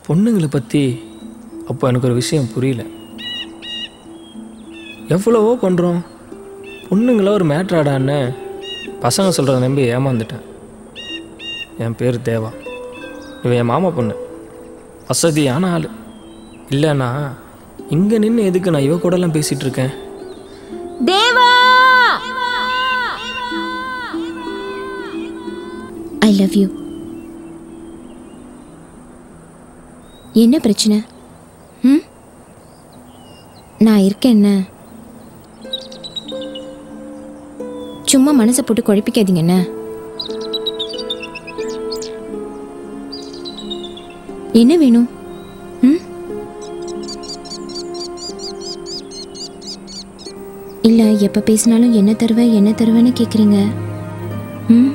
பொண்ணுங்களை பற்றி அப்போ எனக்கு ஒரு விஷயம் புரியல எவ்வளவோ பண்ணுறோம் பொண்ணுங்கள ஒரு மேட்ராடான்னு பசங்க சொல்கிறத நம்பி ஏமாந்துட்டேன் என் பேர் தேவா இவன் என் மாமா பொண்ணு வசதியான ஆள் இல்லைன்னா இங்கே நின்று எதுக்கு நான் இவ கூடலாம் பேசிகிட்டு இருக்கேன் தேவா ஐ லவ் யூ என்ன பிரச்சனை ம் நான் இருக்கேன்ன சும்மா மனசை போட்டு குழப்பிக்காதீங்கண்ணே என்ன வேணும் ம் இல்லை எப்போ பேசினாலும் என்ன தருவ என்ன தருவேன்னு கேட்குறீங்க ம்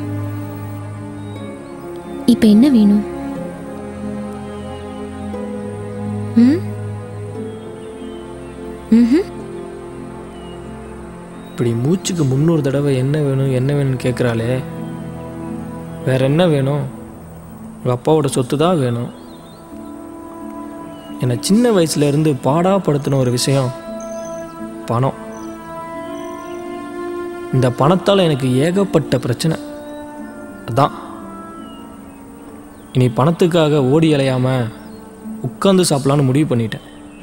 இப்போ என்ன வேணும் ம் ம்ஹும். இப்படி மூச்சுக்கு முந்நூறு தடவை என்ன வேணும் என்ன வேணும்னு கேட்குறாளே வேற என்ன வேணும் உங்கள் அப்பாவோட சொத்து தான் வேணும் என்னை சின்ன வயசுல இருந்து பாடாப்படுத்தின ஒரு விஷயம் பணம் இந்த பணத்தால் எனக்கு ஏகப்பட்ட பிரச்சனை அதான் இனி பணத்துக்காக ஓடி அலையாம உட்காந்து சாப்பிடலான்னு முடிவு பண்ணிட்டேன்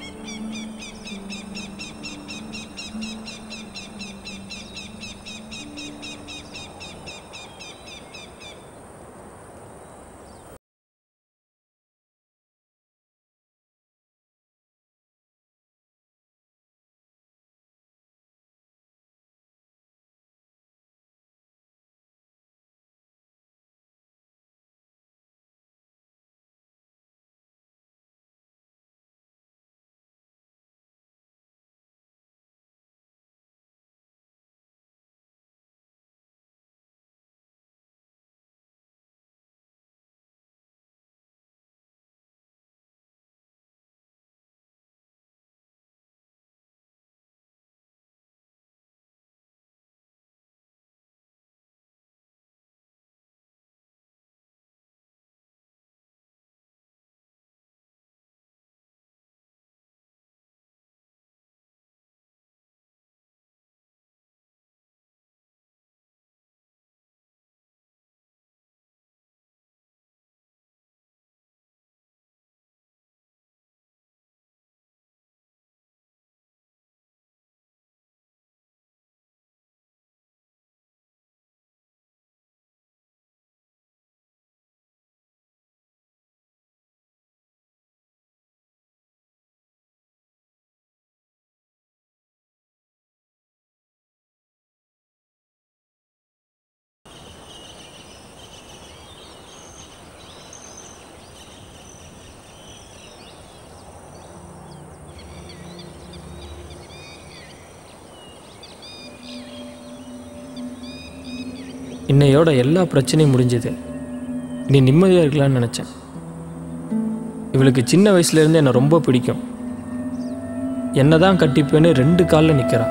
இன்னையோட எல்லா பிரச்சனையும் முடிஞ்சது நீ நிம்மதியாக இருக்கலாம்னு நினச்சேன் இவளுக்கு சின்ன வயசுலேருந்து என்னை ரொம்ப பிடிக்கும் என்ன தான் கட்டிப்பேன்னு ரெண்டு காலில் நிற்கிறா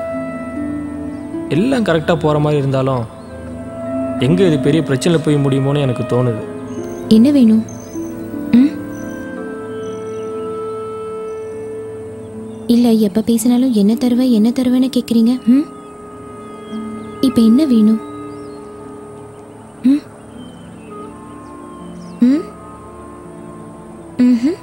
எல்லாம் கரெக்டாக போகிற மாதிரி இருந்தாலும் எங்கே இது பெரிய பிரச்சனை போய் முடியுமோன்னு எனக்கு தோணுது என்ன வேணும் ம் இல்லை எப்போ பேசினாலும் என்ன தருவ என்ன தருவேன்னு கேட்குறீங்க ம் இப்போ என்ன வேணும் ம் ம் ம்ஹும்.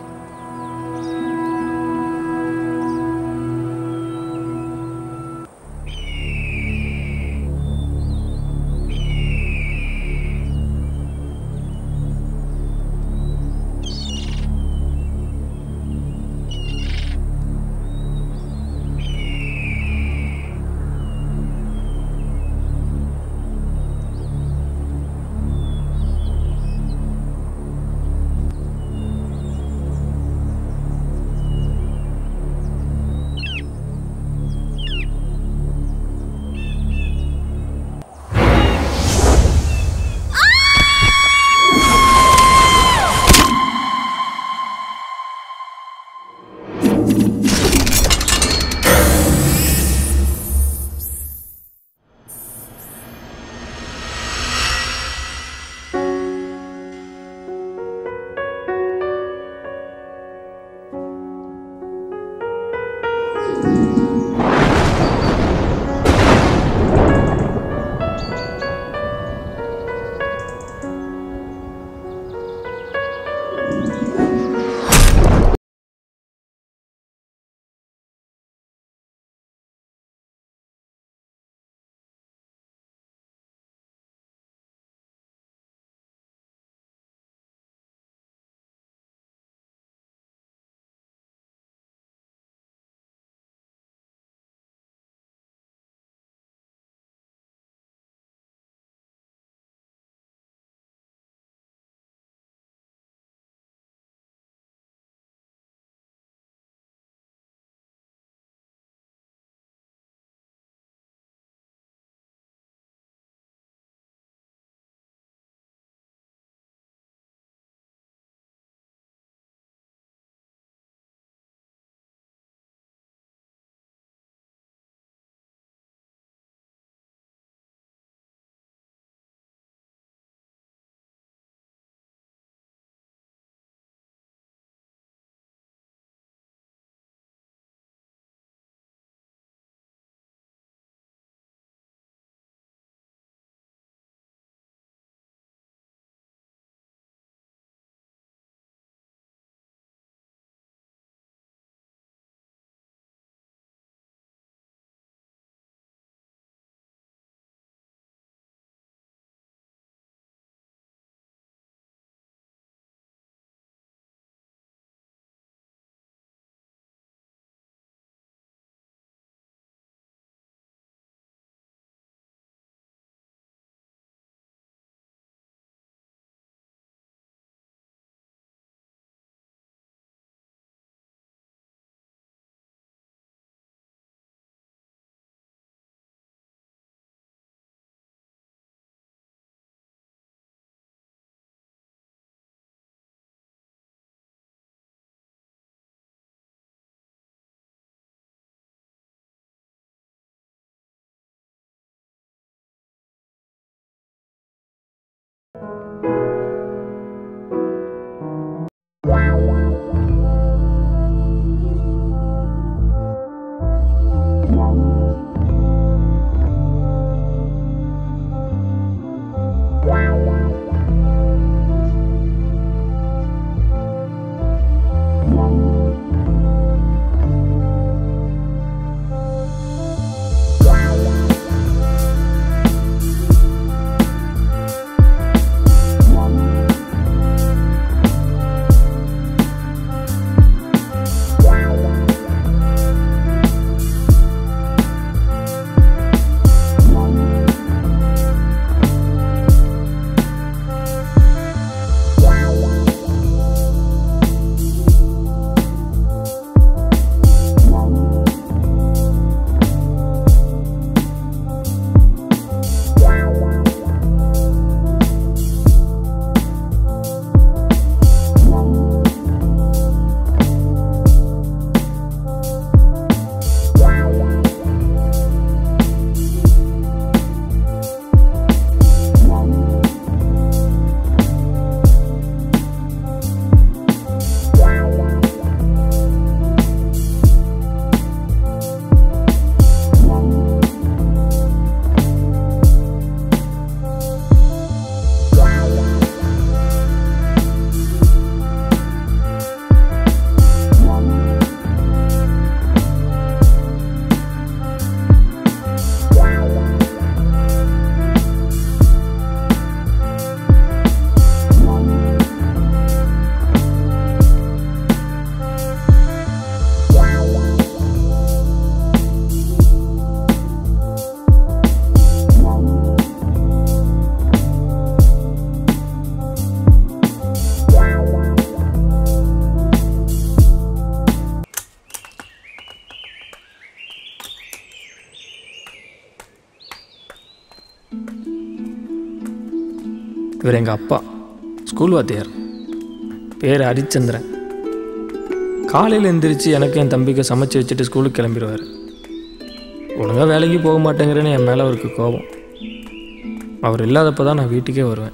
இவர் எங்கள் அப்பா ஸ்கூல் வாத்தியார் பேர் ஹரிச்சந்திரன் காலையில் எந்திரிச்சு எனக்கு என் தம்பிக்கு சமைச்சு வச்சுட்டு ஸ்கூலுக்கு கிளம்பிடுவார் ஒழுங்காக வேலைக்கு போக மாட்டேங்கிறேன்னு என் மேலே அவருக்கு கோபம் அவர் இல்லாதப்போ தான் நான் வீட்டுக்கே வருவேன்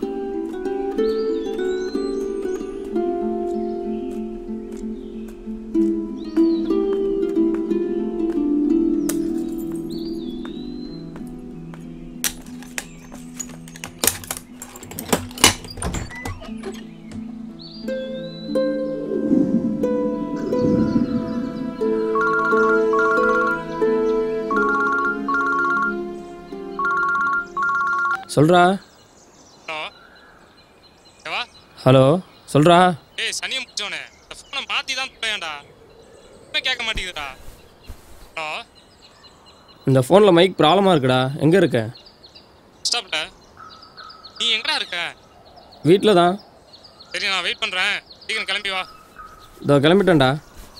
சொல்கிறா ஹலோ ஏவா ஹலோ சொல்கிறா ஏய் சனியை முடிச்சவனே இந்த ஃபோனை மாற்றி தான் தொலையாண்டா இன்னும் கேட்க மாட்டேங்குதுடா ஹலோ இந்த ஃபோனில் மைக் ப்ராப்ளமாக இருக்குடா எங்கே இருக்க ஸ்டாப்ல நீ எங்கடா இருக்க வீட்டில் தான் சரி நான் வெயிட் பண்ணுறேன் சீக்கிரம் கிளம்பி வா இதோ கிளம்பிட்டேன்டா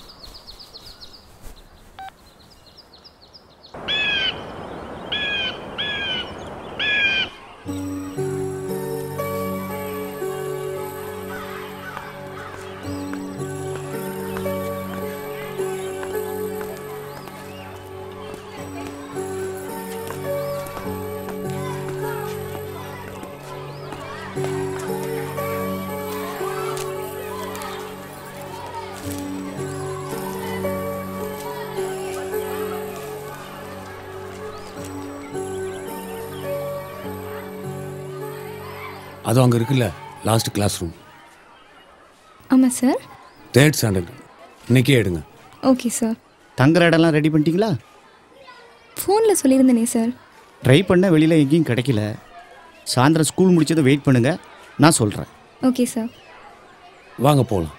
அதுவும் அங்கே இருக்குல்ல லாஸ்ட் கிளாஸ் ரூம் ஆமாம் சார் தேர்ட் ஸ்டாண்டர்ட் இன்னைக்கே எடுங்க ஓகே சார் தங்குற இடம்லாம் ரெடி பண்ணிட்டீங்களா ஃபோனில் சொல்லியிருந்தேனே சார் ட்ரை பண்ண வெளியில் எங்கேயும் கிடைக்கல சாயந்தரம் ஸ்கூல் முடிச்சதை வெயிட் பண்ணுங்க நான் சொல்கிறேன் ஓகே சார் வாங்க போகலாம்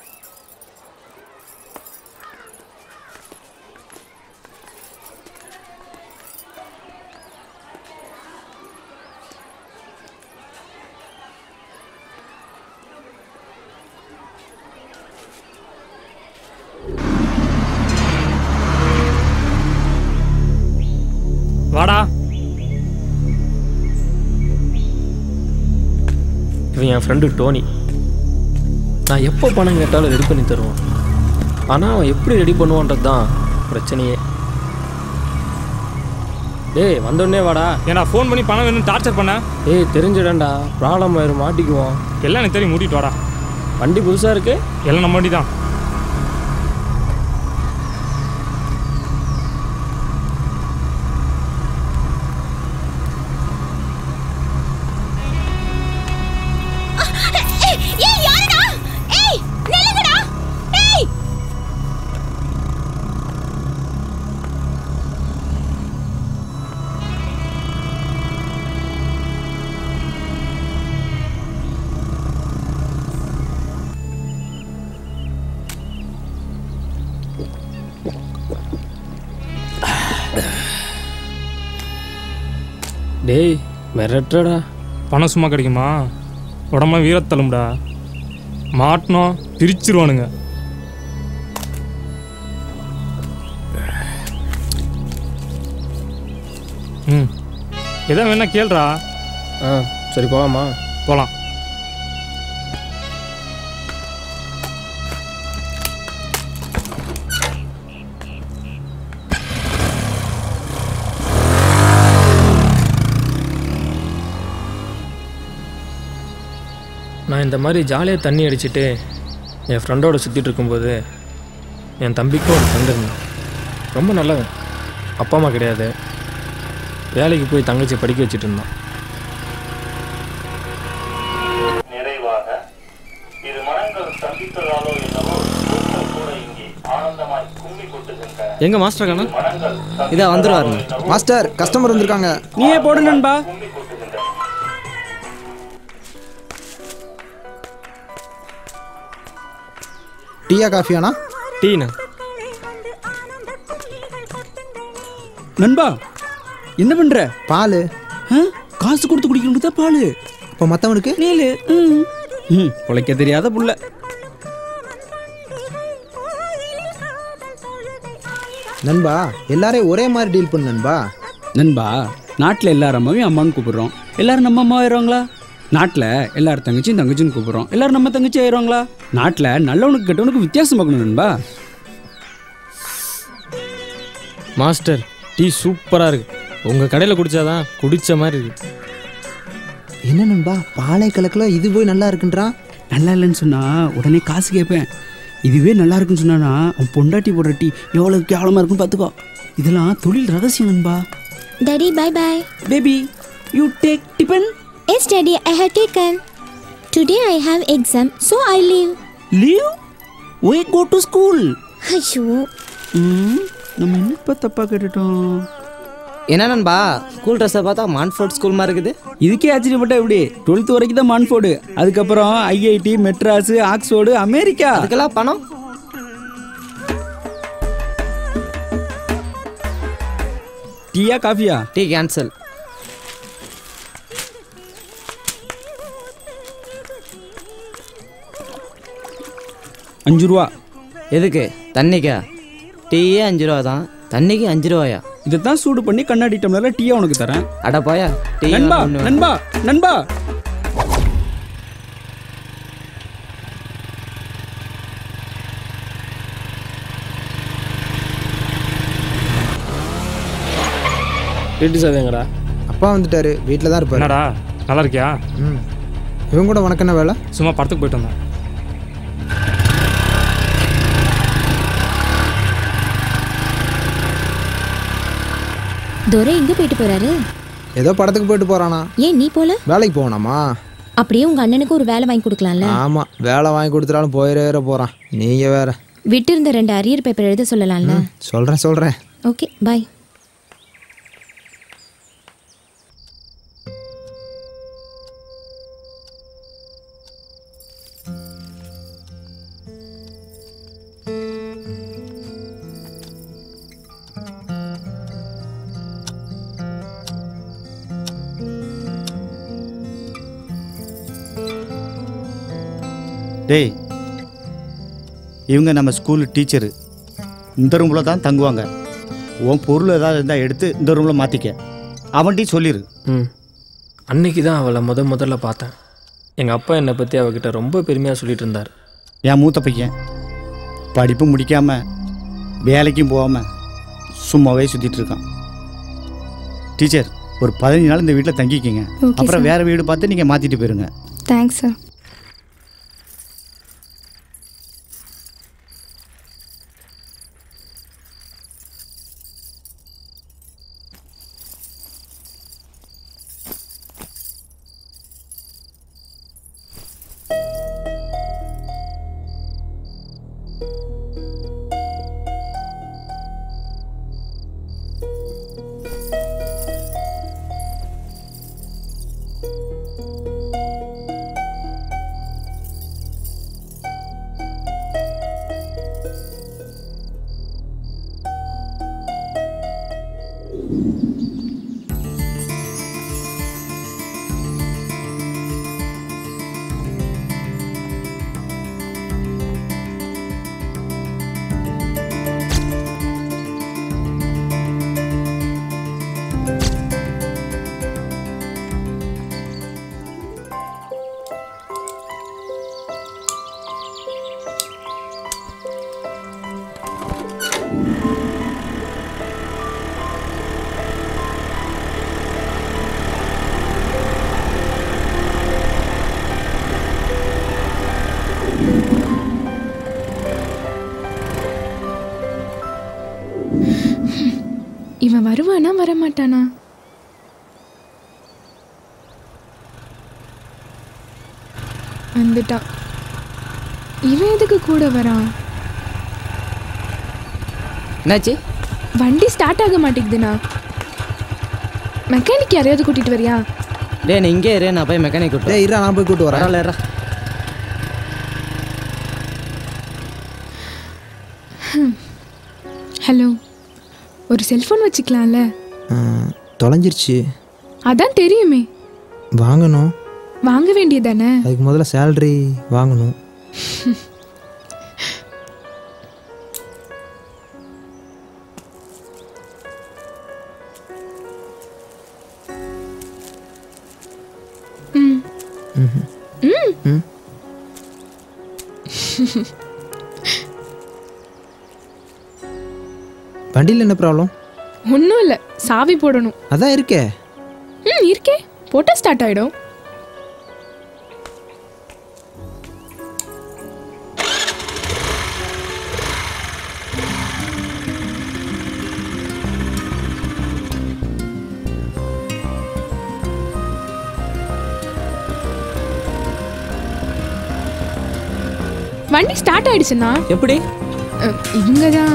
வாடா இவன் என் ஃப்ரெண்டு டோனி நான் எப்போ பணம் கேட்டாலும் ரெடி பண்ணி தருவான் ஆனால் அவன் எப்படி ரெடி பண்ணுவான்றது தான் பிரச்சனையே டேய் வந்தோடனே வாடா ஏன்னா ஃபோன் பண்ணி பணம் வேணும்னு டார்ச்சர் பண்ண ஏய் தெரிஞ்சிடண்டா ப்ராப்ளம் ஆயிரும் மாட்டிக்குவோம் எல்லாம் எனக்கு தெரியும் மூட்டிட்டு வாடா வண்டி புதுசாக இருக்கு எல்லாம் நம்ம வண்டி தான் ஏய் யாருடா ஏய் நில்லுங்கடா ஏய் டேய் மிரட்டுறடா பணம் சும்மா கிடைக்குமா உடம்புலாம் வீரத்தழும்டா மாட்டினோம் பிரிச்சிருவானுங்க ம் எதாவது வேணா கேள்றா ஆ சரி போகலாமா போகலாம் நான் இந்த மாதிரி ஜாலியாக தண்ணி அடிச்சிட்டு என் ஃப்ரெண்டோட சுற்றிட்டு இருக்கும்போது என் தம்பிக்கும் ஒரு ஃப்ரெண்டு இருந்தான் ரொம்ப நல்லவன் அப்பா அம்மா கிடையாது வேலைக்கு போய் தங்கச்சி படிக்க வச்சுட்டு இருந்தான் நிறைவாக இரு மனங்கள் சந்தித்ததாலோ என்னவோ தூக்கம் கூட இங்கே ஆனந்தமாய் கும்மி கொட்டுகின்றன எங்க மாஸ்டர் காணா மனங்கள் இதா வந்துருவாருங்க மாஸ்டர் கஸ்டமர் வந்திருக்காங்க நீயே போடு நண்பா கும்மி கொட்டுகின்றன டீயா காஃபியாண்ணா டீனா நண்பா என்ன பண்ற பால் ஆ? காசு கொடுத்து குடிக்கணும் தான் பாலு இப்போ மற்றவனுக்கு நீலு ம். ம் பிழைக்க தெரியாத புள்ள நண்பா எல்லாரையும் ஒரே மாதிரி டீல் பண்ணு நண்பா நண்பா நாட்டில் எல்லா அம்மாவையும் அம்மான்னு கூப்பிடுறோம் எல்லாரும் நம்ம அம்மா ஆயிடுவாங்களா நாட்டில் எல்லாரும் தங்கச்சியும் தங்கச்சின்னு கூப்பிட்றோம் எல்லாரும் நம்ம தங்கச்சி ஆயிடுவாங்களா நாட்டில் நல்லவனுக்கு கெட்டவனுக்கு வித்தியாசம் பார்க்கணும் நண்பா மாஸ்டர் டீ சூப்பராக இருக்கு உங்கள் கடையில் குடிச்சாதான் குடிச்ச மாதிரி இருக்கு என்ன நண்பா பாலை கலக்கில் இது போய் நல்லா இருக்குன்றான் நல்லா இல்லைன்னு சொன்னா உடனே காசு கேட்பேன் இதுவே நல்லா இருக்குன்னு சொன்னானா அவன் பொண்டாட்டி போடுற டீ எவ்வளோ கேவலமாக இருக்குன்னு பார்த்துக்கோ இதெல்லாம் தொழில் ரகசியம் நண்பா daddy bye bye baby you take tiffin yes daddy I have taken today I have exam so I leave leave why go to school ஐயோ நம்ம என்னப்பா தப்பாக கேட்டுட்டோம் என்ன நண்பா ஸ்கூல் ட்ரெஸ்ஸை பார்த்தா மான்ஃபோர்ட் ஸ்கூல் மாதிரி இருக்குது இதுக்கே ஆச்சரியப்பட்ட எப்படி டுவெல்த் வரைக்கும் தான் மான்ஃபோர்டு அதுக்கப்புறம் ஐஐடி மெட்ராஸ் ஆக்ஸ்போர்டு அமெரிக்கா அதுக்கெல்லாம் பணம் டீயா காஃபியா டீ கேன்சல் அஞ்சு ரூபா எதுக்கு தண்ணிக்கா டீயே அஞ்சு ரூபா தான் தண்ணிக்கு அஞ்சு ரூபாயா இதைத்தான் சூடு பண்ணி கண்ணாடி டம்ளர்ல டீயா உனக்கு தரேன் அட போயா டீ நண்பா ஒண்ணு வேணாம். நண்பா நண்பா வீட்டு சாதங்கடா அப்பா வந்துட்டாரு வீட்டில் தான் இருப்பாரு என்னடா நல்லா இருக்கியா ம் இவங்க கூட உனக்கு என்ன வேலை சும்மா படத்துக்கு போயிட்டு வந்தேன் துரை எங்க போயிட்டு போறாரு ஏதோ படத்துக்கு போயிட்டு போறானா ஏன் நீ போல வேலைக்கு போகணாமா அப்படியே உங்க அண்ணனுக்கு ஒரு வேலை வாங்கி கொடுக்கலாம்ல ஆமா வேலை வாங்கி கொடுத்துட்டாலும் போயிட போறான் நீங்க வேற விட்டு இருந்த ரெண்டு அரியர் பேப்பர் எழுத சொல்லலாம்ல சொல்றேன் சொல்றேன் ஓகே பாய் டேய் இவங்க நம்ம ஸ்கூல் டீச்சரு இந்த ரூமில் தான் தங்குவாங்க உன் பொருள் ஏதாவது இருந்தால் எடுத்து இந்த ரூமில் மாற்றிக்க அவன்கிட்டையும் சொல்லிடு ம் அன்னைக்கு தான் அவளை முத முதல்ல பார்த்தேன் எங்கள் அப்பா என்னை பற்றி அவகிட்ட ரொம்ப பெருமையாக சொல்லிட்டு இருந்தார் என் மூத்த பையன் படிப்பு முடிக்காமல் வேலைக்கும் போகாமல் சும்மாவே சுற்றிட்டு இருக்கான் டீச்சர் ஒரு பதினஞ்சு நாள் இந்த வீட்டில் தங்கிக்கிங்க Okay, அப்புறம் sir. வேறு வீடு பார்த்து நீங்கள் மாற்றிட்டு போயிருங்க தேங்க்ஸ் சார் இவன் வருவானா வரமாட்டானா வந்துட்டான் இவன் எதுக்கு கூட வரான் என்னாச்சு வண்டி ஸ்டார்ட் ஆக மாட்டேங்குதுண்ணா மெக்கானிக் யாரையாவது கூட்டிட்டு வரியா டேய் நீ இங்கே இரு நான் போய் மெக்கானிக் கூட்டு டேய் இருடா நான் போய் கூட்டு வரேன் பரவாயில்ல இருடா. ஹலோ ஒரு செல்ஃபோன் வச்சுக்கலாம்ல ஆ, தொலைஞ்சிருச்சு அதான் தெரியுமே வாங்கணும் வாங்க வேண்டியதானே அதுக்கு முதல்ல சேலரி வாங்கணும் ம் ம் ம் வண்டியில் என்ன ப்ராப்ளம் ஒன்றும் இல்லை சாவி போடணும் அதான் இருக்கே ம் இருக்கே போட்டால் ஸ்டார்ட் ஆகிடும் வண்டி ஸ்டார்ட் ஆயிடுச்சுண்ணா எப்படி இவங்க தான்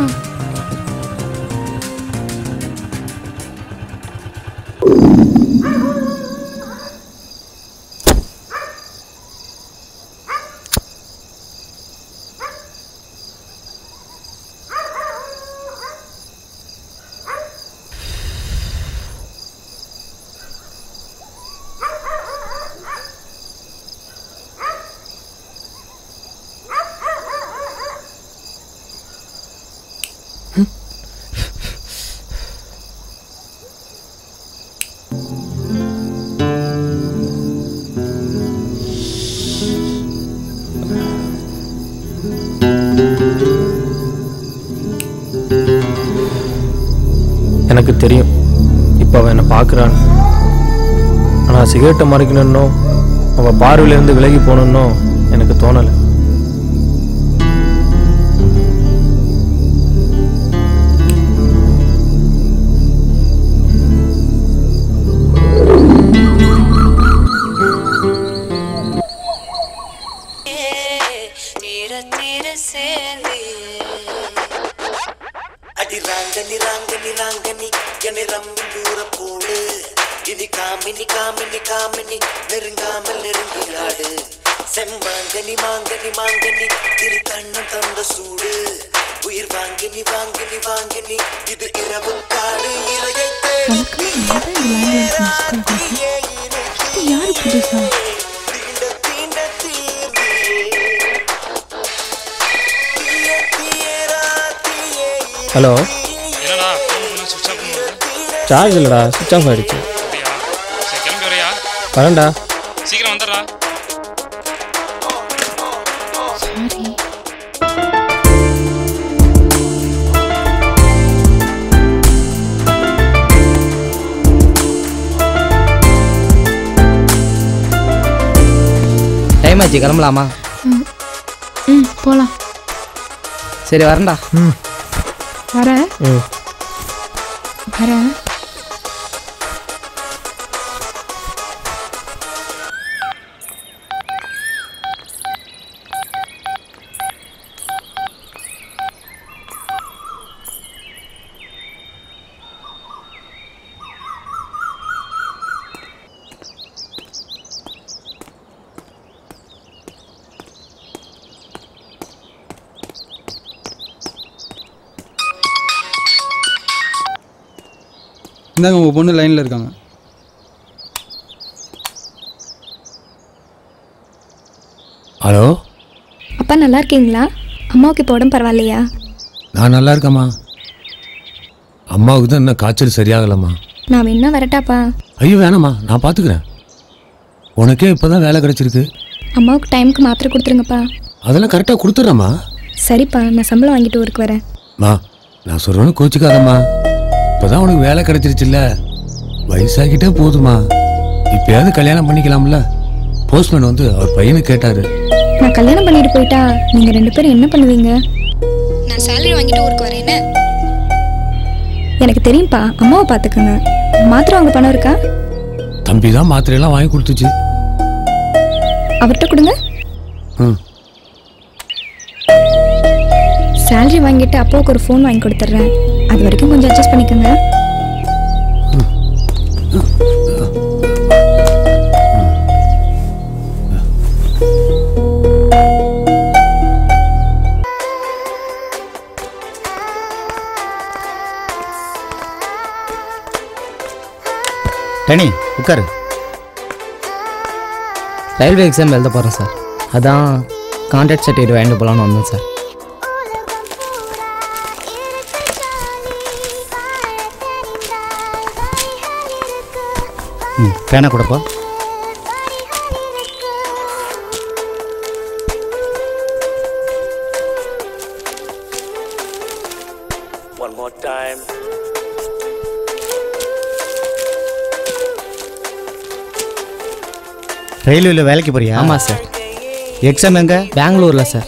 எனக்கு தெரியும் இப்போ அவன் என்னை பார்க்குறான்னு ஆனால் சிகரெட்டை மறைக்கணுன்னோ அவள் பார்வையிலேருந்து விலகி போகணுன்னோ எனக்கு தோணலை அடி ராங்கனி ராங்கனி ராங்கனி என்னை ரம்மி தூர போடு இனி காமினி காமினி காமினி நெருங்காமல் நெருங்கியாடு செம்மாங்கனி மாங்கனி மாங்கனி திரு கண்ணம் தந்த சூடு உயிர் வாங்கினி வாங்கினி வாங்கினி இது இரவு காடு இரையை தேடி யாரு புதுசா ஹலோ என்னடா ஃபோன் பண்ண சுவிட்ச் ஆஃப் பண்ணுறது சார்ஜ் இல்லைடா சுவிச் ஆஃப் ஆயிடுச்சு அப்படியா சரி கிளம்பி வரையா வரேன்டா சீக்கிரம் வந்துடுறா டைம் ஆச்சு கிளம்பலாமா ம் போகலாம் சரி வரேன்டா வரேன் ம் வரேன் இந்தாங்க உங்கள் பொண்ணு லைனில் இருக்காங்க ஹலோ அப்பா நல்லா இருக்கீங்களா அம்மாவுக்கு இப்போ உடம்பு பரவாயில்லையா நான் நல்லா இருக்கேம்மா அம்மாவுக்கு தான் இன்னும் காய்ச்சல் சரியாகலம்மா நான் வேணா வரட்டாப்பா ஐயோ வேணாம்மா நான் பார்த்துக்கிறேன் உனக்கே இப்போ தான் வேலை கிடச்சிருக்கு அம்மாவுக்கு டைமுக்கு மாத்திரை கொடுத்துருங்கப்பா அதெல்லாம் கரெக்டாக கொடுத்துட்றேம்மா சரிப்பா நான் சம்பளம் வாங்கிட்டு ஊருக்கு வரேன் மா நான் சொல்கிறேன்னு கோச்சிக்காதம்மா இப்போ தான் உனக்கு வேலை கிடச்சிருச்சுல்ல வயசாகிட்டே போதுமா இப்பயாவது கல்யாணம் பண்ணிக்கலாம்ல போஸ்ட்மேன் வந்து அவர் பையனை கேட்டாரு நான் கல்யாணம் பண்ணிட்டு போயிட்டா நீங்க ரெண்டு பேரும் என்ன பண்ணுவீங்க நான் சேலரி வாங்கிட்டு ஊருக்கு வரேன் என்ன? எனக்கு தெரியும்ப்பா அம்மாவை பார்த்துக்கோங்க மாத்திரை வாங்க பணம் இருக்கா தம்பி தான் மாத்திரையெல்லாம் வாங்கி கொடுத்துச்சு அவர்கிட்ட கொடுங்க ம் சேலரி வாங்கிட்டு அப்பாவுக்கு ஒரு ஃபோன் வாங்கி கொடுத்துட்றேன் அது வரைக்கும் கொஞ்சம் அட்ஜஸ்ட் பண்ணிக்கோங்க டனி உட்காரு ரயில்வே எக்ஸாம் எழுத போகிறேன் சார் அதான் கான்ட்ராக்ட் சர்டிஃபிகேட் வாங்கிட்டு போகலான்னு வந்தேன் சார் ம் பேனா கொடுப்பா more time. ரயில்வேல வேலைக்கு போறியா ஆமாம் சார் எக்ஸாம் எங்க பெங்களூரில் சார்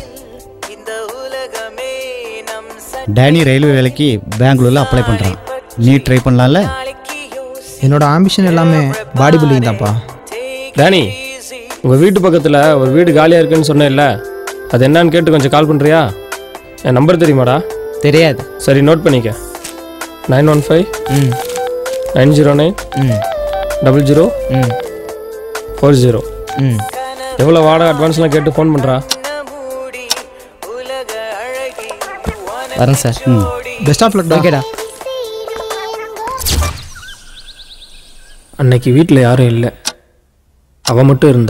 டேனி ரயில்வே வேலைக்கு பெங்களூர்ல அப்ளை பண்றான் நீ ட்ரை பண்ணலாம்ல என்னோட ஆம்பிஷன் எல்லாமே பாடி பில்டிங் தான்ப்பா டேனி உங்கள் வீட்டு பக்கத்தில் ஒரு வீடு காலியாக இருக்குன்னு சொன்னேன்ல அது என்னன்னு கேட்டு கொஞ்சம் கால் பண்ணுறியா என் நம்பர் தெரியுமாடா தெரியாது சரி நோட் பண்ணிக்க nine one five hmm nine zero nine hmm double zero hmm four zero hmm எவ்வளோ வாடகை அட்வான்ஸ்லாம் கேட்டு ஃபோன் பண்ணுறா வரேன் சார் பெஸ்ட் ஆஃப் லக் ஓகேடா அன்னைக்கு வீட்டில் யாரும் இல்லை அவ மட்டும் இருந்தா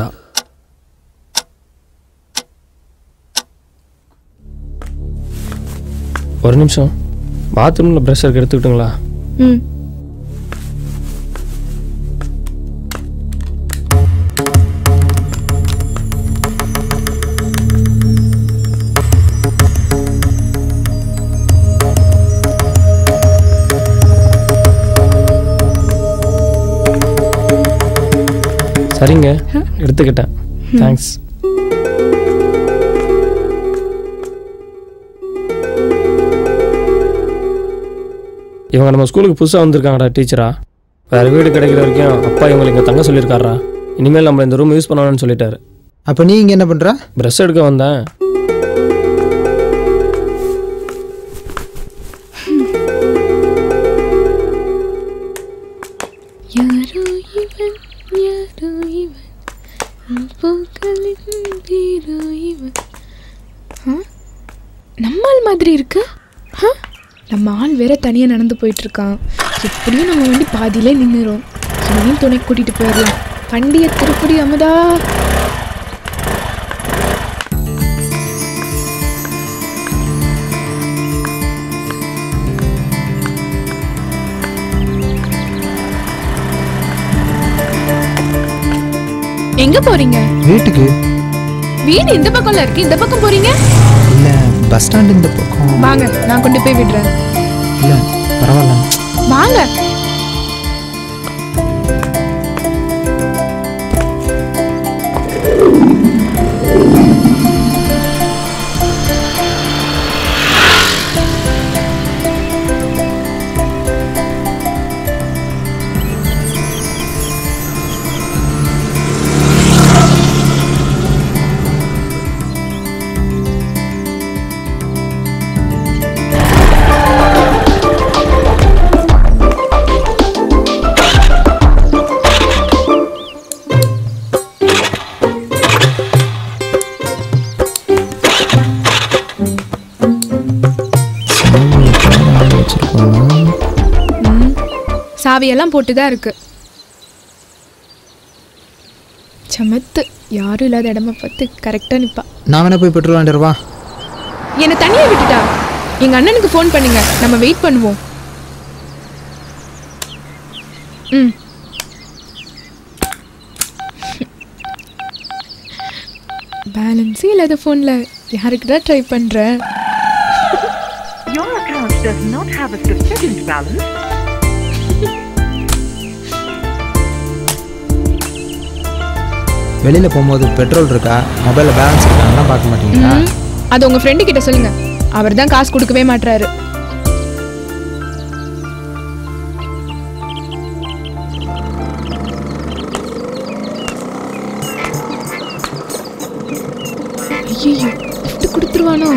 ஒரு நிமிஷம் பாத்ரூமில் ப்ரெஷ் இருக்கு எடுத்துக்கிட்டுங்களா ம் சரிங்க எடுத்துக்கிட்டேன் தேங்க்ஸ் இவங்க நம்ம ஸ்கூலுக்கு புதுசாக வந்திருக்காங்கடா டீச்சரா வேறு வீடு கிடைக்கிற வரைக்கும் அப்பா இவங்களை இங்கே தங்க சொல்லியிருக்காரா இனிமேல் நம்ம இந்த ரூம் யூஸ் பண்ணணும்னு சொல்லிட்டாரு அப்போ நீ இங்கே என்ன பண்ணுற ப்ரெஷ் எடுக்க வந்தேன் யாரோ இவன் யாரோ இவன் பூக்களின் ஹீரோ இவன் ஆ? நம்ம ஆள் மாதிரி இருக்கு ஆ? நம்ம ஆள் வேற தனியாக நடந்து போயிட்டு இருக்கான் எப்படியும் நம்ம வண்டி பாதியிலே நின்றுரும் இதையும் துணை கூட்டிட்டு போயிடலாம் வண்டியை திருப்படி அமுதா எங்க போறீங்க வீட்டுக்கு வீடு இந்த பக்கம்ல இருக்கு இந்த பக்கம் போறீங்க இல்லை பஸ் ஸ்டாண்டு இந்த பக்கம் வாங்க நான் கொண்டு போய் விடுறேன் இல்லை பரவாயில்ல வாங்க ம், சாவியெல்லாம் போட்டு தான் இருக்கு சமத்து யாரும் இல்லாத இடமா பார்த்து கரெக்டாக நிப்பா நான் வேணா போய் பெட்ரோல் வாங்கிட்டு வரவா என்னை தனியாக விட்டுட்டா எங்க அண்ணனுக்கு ஃபோன் பண்ணுங்க நம்ம வெயிட் பண்ணுவோம் ம் பேலன்ஸே இல்லாத ஃபோனில் யாருக்கு தான் ட்ரை பண்ணுறேன் Your account does not have a sufficient balance. வெளியில் போகும்போது பெட்ரோல் இருக்கா மொபைலில் பேலன்ஸ் இருக்காங்கலாம் பார்க்க மாட்டீங்களா ம், அது உங்க ஃப்ரெண்டு கிட்ட சொல்லுங்க அவர் தான் காசு கொடுக்கவே மாட்றாரு ஐயோ விட்டு கொடுத்துருவானோ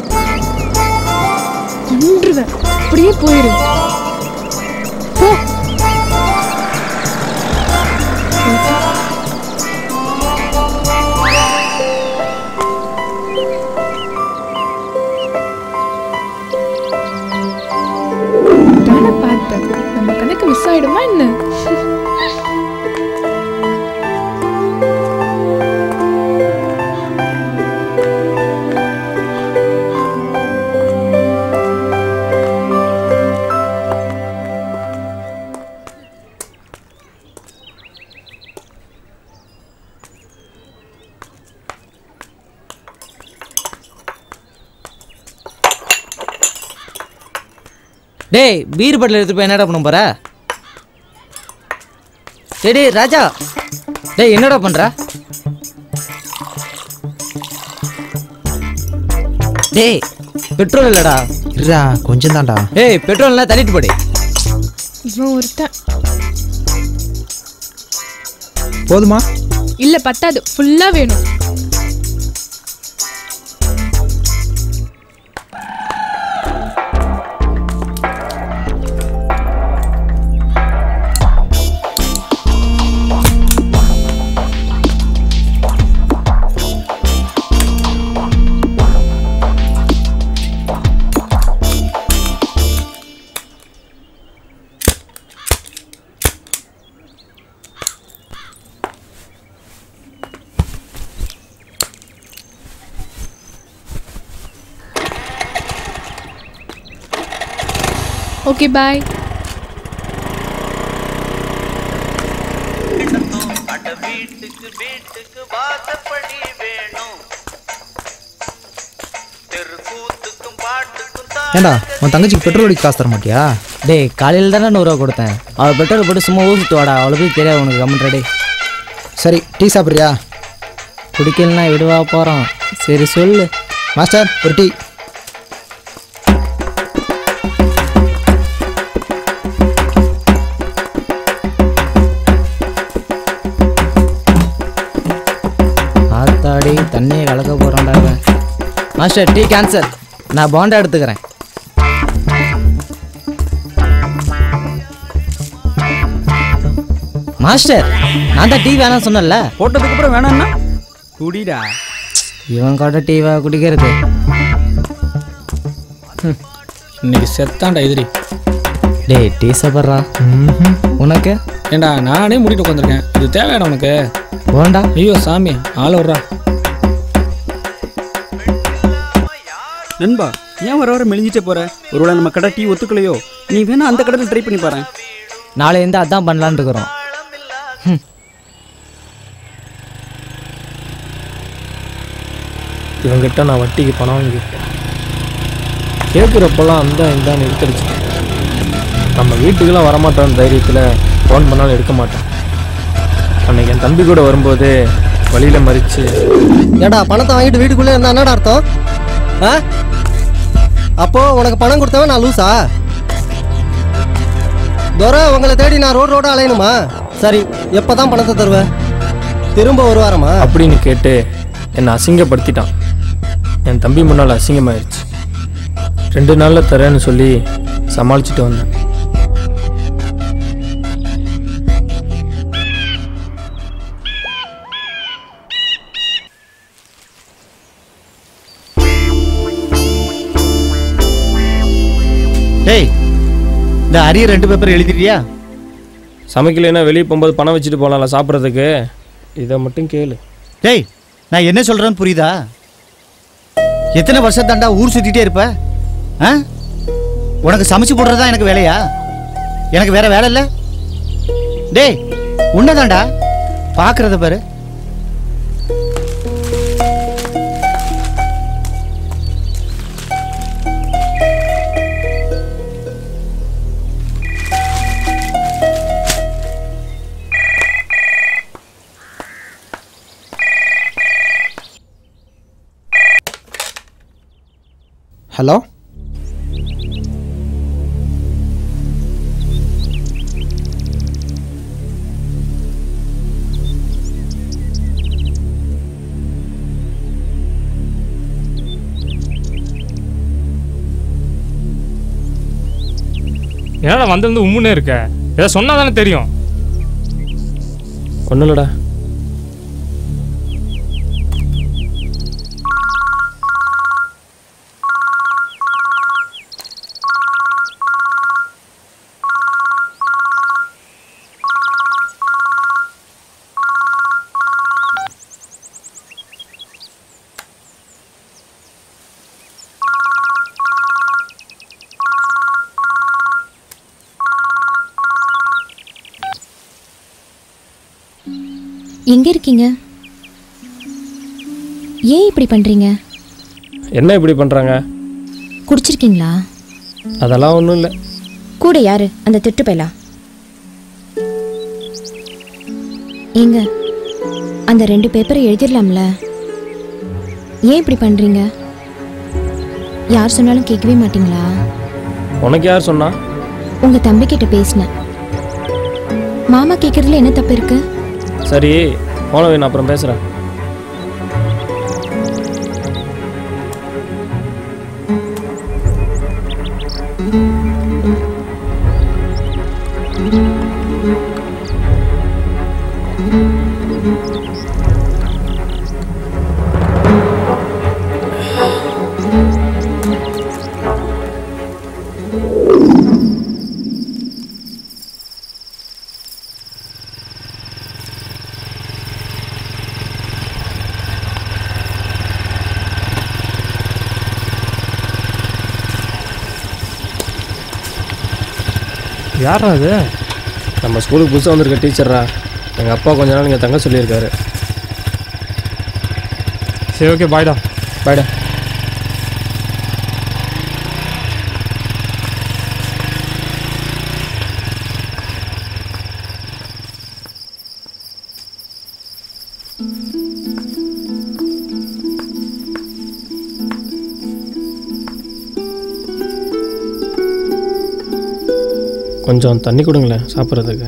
கொன்றுவேன் அப்படியே போயிரு போ தானே பார்த்தேன் நம்ம கணக்கு மிஸ் ஆயிடுமா என்ன டேய் பீர் பாட்டில் எடுத்துட்டு போய் என்னடா பண்ண போற டேய் டேய் ராஜா டேய் என்னடா பண்ற டேய் பெட்ரோல் இல்லடா இருடா கொஞ்சம் தான்டா ஏய் பெட்ரோல்லாம் தள்ளிட்டு போடு இவன் ஒருத்தன் போதுமா இல்ல பத்தாது ஃபுல்லா வேணும் ஓகே பாய் ஏண்டா உன் தங்கச்சிக்கு பெட்ரோல் அடிக்க காசு தர மாட்டியா டேய் காலையில் தானே நூறுரூவா கொடுத்தேன் அவள் பெட்ரோல் போட்டு சும்மா ஊசிட்டு வாடா அவ்வளோ போய் தெரியாது உனக்கு கம்மன் ரெடி சரி டீ சாப்பிட்றியா குடிக்கலனா விடுவா போகிறோம் சரி சொல்லு மாஸ்டர் ஒரு டீ ஆத்தாடி தண்ணியை கலக்க போகிறான்டா இவன். மாஸ்டர் டீ கேன்சல் நான் பாண்டா எடுத்துக்கிறேன் மாஸ்டர் நான் தான் டீ வேணாம் சொன்னேன்ல போட்டதுக்கு அப்புறம் வேணாம்னா குடிடா இவன் கூட டீவா குடிக்கிறது இன்னைக்கு செத்தான்டா எதிரி டேய் டீ சாப்பிட்றா உனக்கு ஏண்டா நானே மூடிட்டு உட்காந்துருக்கேன் இது தேவையாடா உனக்கு போண்டா ஐயோ சாமி ஆள விட்றா நண்பா ஏன் வர வர மெலிஞ்சிட்டே போற ஒருவேளை நம்ம கடை டீ ஒத்துக்கலையோ நீ வேணா அந்த கடையில் ட்ரை பண்ணி பாரு நாளையிருந்து அதான் பண்ணலான்னு இருக்கிறோம் இவங்கிட்ட நான் வட்டிக்கு பணம் வாங்கியிருக்கேன் கேட்குறப்பெல்லாம் அந்த இந்தான்னு எடுத்துருச்சு நம்ம வீட்டுக்கெல்லாம் வரமாட்டோம் தைரியத்தில் ஃபோன் பண்ணாலும் எடுக்க மாட்டேன் அன்னைக்கு என் தம்பி கூட வரும்போது வழியில் மறித்து ஏடா பணத்தை வாங்கிட்டு வீட்டுக்குள்ளே இருந்தா என்னடா அர்த்தம் ஆ அப்போ உனக்கு பணம் கொடுத்தவன் நான் லூசா துரை உங்களை தேடி நான் ரோடு ரோட அலையணுமா சரி எப்போ தான் பணத்தை தருவேன் திரும்ப ஒரு வாரமா அப்படின்னு கேட்டு என்னை அசிங்கப்படுத்திட்டான் என் தம்பி முன்னால் அசிங்கமாயிருச்சு ரெண்டு நாளில் தரேன்னு சொல்லி சமாளிச்சுட்டு வந்தேன் டேய் இந்த அரிய ரெண்டு பேப்பர் எழுதிட்டியா சமைக்கலைன்னா வெளியே போகும்போது பணம் வச்சுட்டு போகலாம்ல சாப்பிட்றதுக்கு இதை மட்டும் கேளு டேய் நான் என்ன சொல்கிறேன்னு புரியுதா எத்தனை வருஷம் தாண்டா ஊர் சுற்றிட்டே இருப்ப ஆ உனக்கு சமைச்சு போடுறது தான் எனக்கு வேலையா எனக்கு வேற வேலை இல்லை டேய் உன்னதாண்டா பார்க்கறத பாரு ஹலோ என்னடா வந்திருந்து உம்முன்னே இருக்க ஏதோ சொன்னா தானே தெரியும் ஒன்றும் இல்லைடா எங்க இருக்கீங்க ஏன் இப்படி பண்றீங்க என்ன இப்படி பண்ணுறாங்க குடிச்சிருக்கீங்களா அதெல்லாம் ஒன்றும் இல்லை கூட யாரு அந்த திட்டு பையலா ஏங்க அந்த ரெண்டு பேப்பரை எழுதிடலாம்ல ஏன் இப்படி பண்றீங்க யார் சொன்னாலும் கேட்கவே மாட்டீங்களா உனக்கு யார் சொன்னா உங்க தம்பி கிட்ட பேசினேன் மாமா கேட்கறதுல என்ன தப்பு இருக்கு சரி போன நான் அப்புறம் பேசுகிறேன் யாரா அது நம்ம ஸ்கூலுக்கு புதுசாக வந்திருக்க டீச்சர்ரா எங்கள் அப்பா கொஞ்ச நாள் இங்கே தங்க சொல்லியிருக்காரு சரி ஓகே பாய்டா பாய்டா கொஞ்சம் தண்ணி கொடுங்களேன் சாப்பிட்றதுக்கு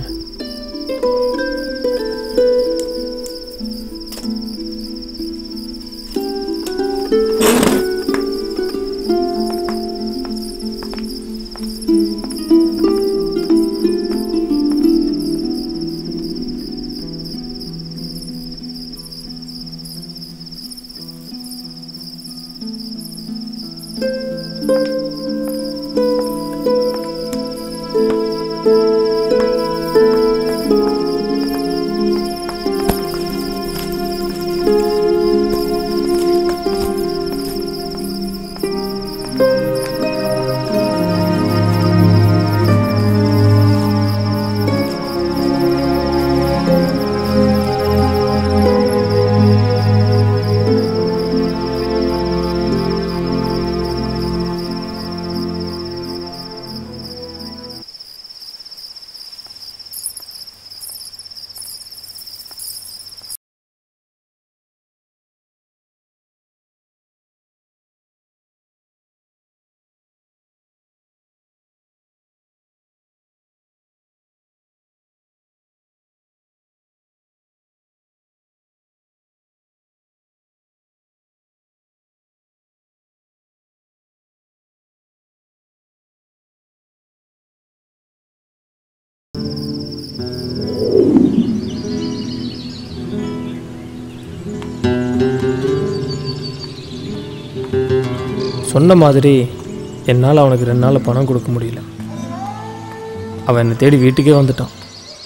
சொன்ன மாதிரி என்னால் அவனுக்கு ரெண்டு நாள் பணம் கொடுக்க முடியல அவன் என்னை தேடி வீட்டுக்கே வந்துட்டான்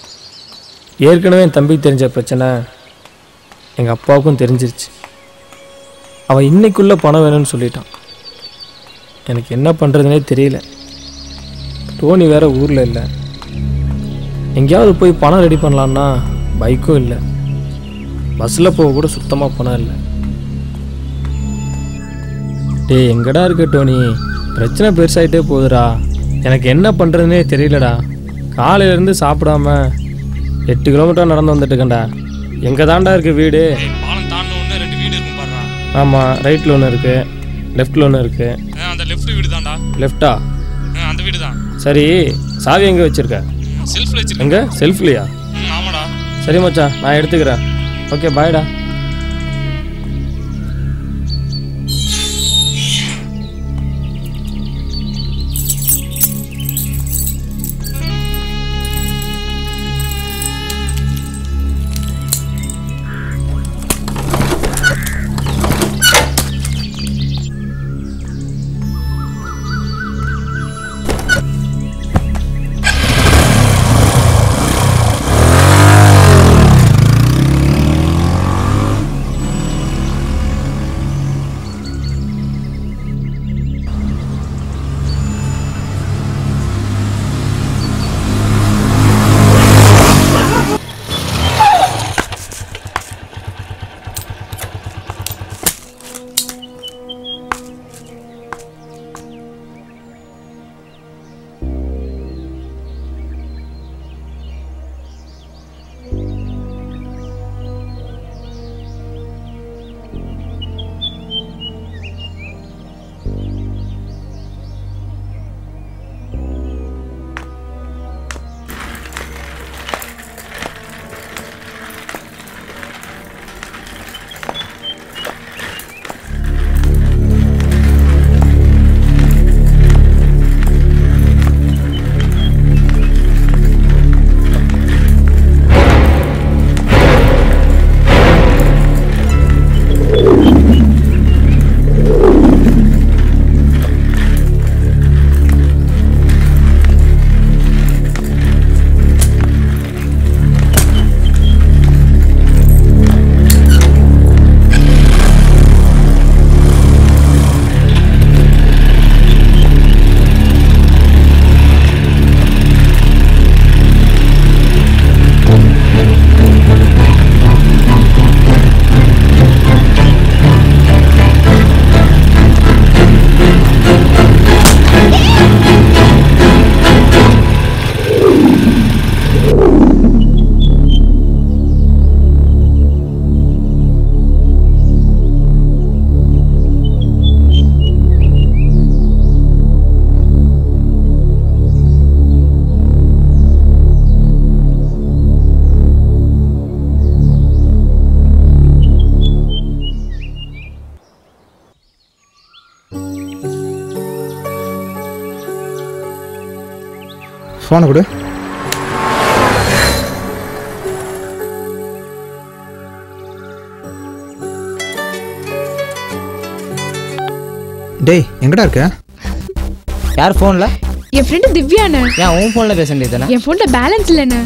ஏற்கனவே என் தம்பிக்கு தெரிஞ்ச பிரச்சனை எங்கள் அப்பாவுக்கும் தெரிஞ்சிருச்சு அவன் இன்னைக்குள்ளே பணம் வேணும்னு சொல்லிட்டான் எனக்கு என்ன பண்ணுறதுனே தெரியல டோனி வேற ஊரில் இல்லை எங்கேயாவது போய் பணம் ரெடி பண்ணலான்னா பைக்கும் இல்லை பஸ்ஸில் போக கூட சுத்தமாக பணம் இல்லை டேய் எங்கடா இருக்க டோனி பிரச்சனை பெருசாயிட்டே போகுதுடா எனக்கு என்ன பண்ணுறதுனே தெரியலடா காலையிலேருந்து சாப்பிடாம எட்டு கிலோமீட்டர் நடந்து வந்துட்டு இருக்கேன்டா எங்கே தாண்டா இருக்கு வீடு பாலம் தாண்டின ஒன்று ரெண்டு வீடு இருக்கும் பாருடா ஆமாம் ரைட்டில் ஒன்று இருக்குது லெஃப்டில் ஒன்று இருக்குது ஆ, அந்த லெஃப்ட் வீடு தான்டா லெஃப்டா ஆ, அந்த வீடு தான் சரி சாவி எங்கே வச்சுருக்க செல்ஃபில் வச்சிருக்கேன் எங்கே செல்ஃப்லையா ம் ஆமாடா சரி மச்சான் நான் எடுத்துக்கிறேன் ஓகே பாய்டா ஃபோனை கொடு டேய் எங்கடா இருக்க யார் ஃபோனில் என் ஃப்ரெண்டு திவ்யாண்ணே ஏன் உன் ஃபோனில் பேச வேண்டியது என் ஃபோனில் பேலன்ஸ் இல்லைண்ணே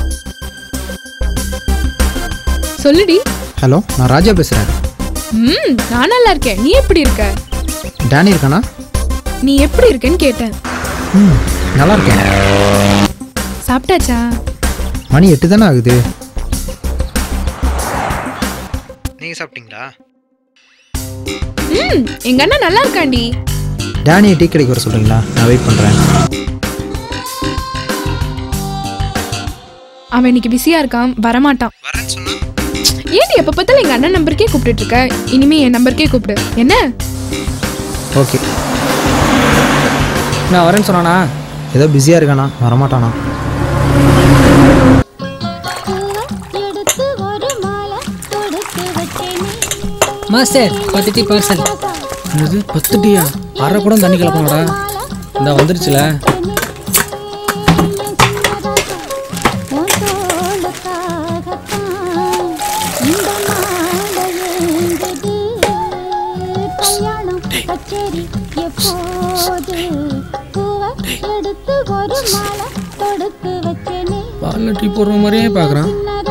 சொல்லுடி ஹலோ நான் ராஜா பேசுகிறேன் ம் நான் நல்லா இருக்கேன் நீ எப்படி இருக்க டேனி இருக்கானா நீ எப்படி இருக்கேன்னு கேட்டேன் ம் நல்லா இருக்கேன் சாப்பிட்டாச்சா மணி எட்டு தானே ஆகுது நீங்கள் சாப்பிட்டீங்களா ம் எங்க அண்ணா நல்லா இருக்காண்டி டேனியை டீ கடைக்கு வர சொல்கிறீங்களா நான் வெயிட் பண்ணுறேன் அவன் இன்னைக்கு பிஸியா இருக்கான் வரமாட்டான் ஏன் எப்ப பார்த்தாலும் எங்க அண்ணன் நம்பருக்கே கூப்பிட்டுட்டு இருக்க இனிமே என் நம்பருக்கே கூப்பிடு என்ன ஓகே நான் வரேன்னு சொன்னானா ஏதோ பிஸியாக இருக்கானா வரமாட்டானா மாஸ்டர் பத்து டீ பார்சல் என்னது பத்து டீயா அரை கூட தண்ணி கலப்பணும்டா இந்த வந்துருச்சுல பாலில் டீ போடுற மாதிரியே பார்க்குறான்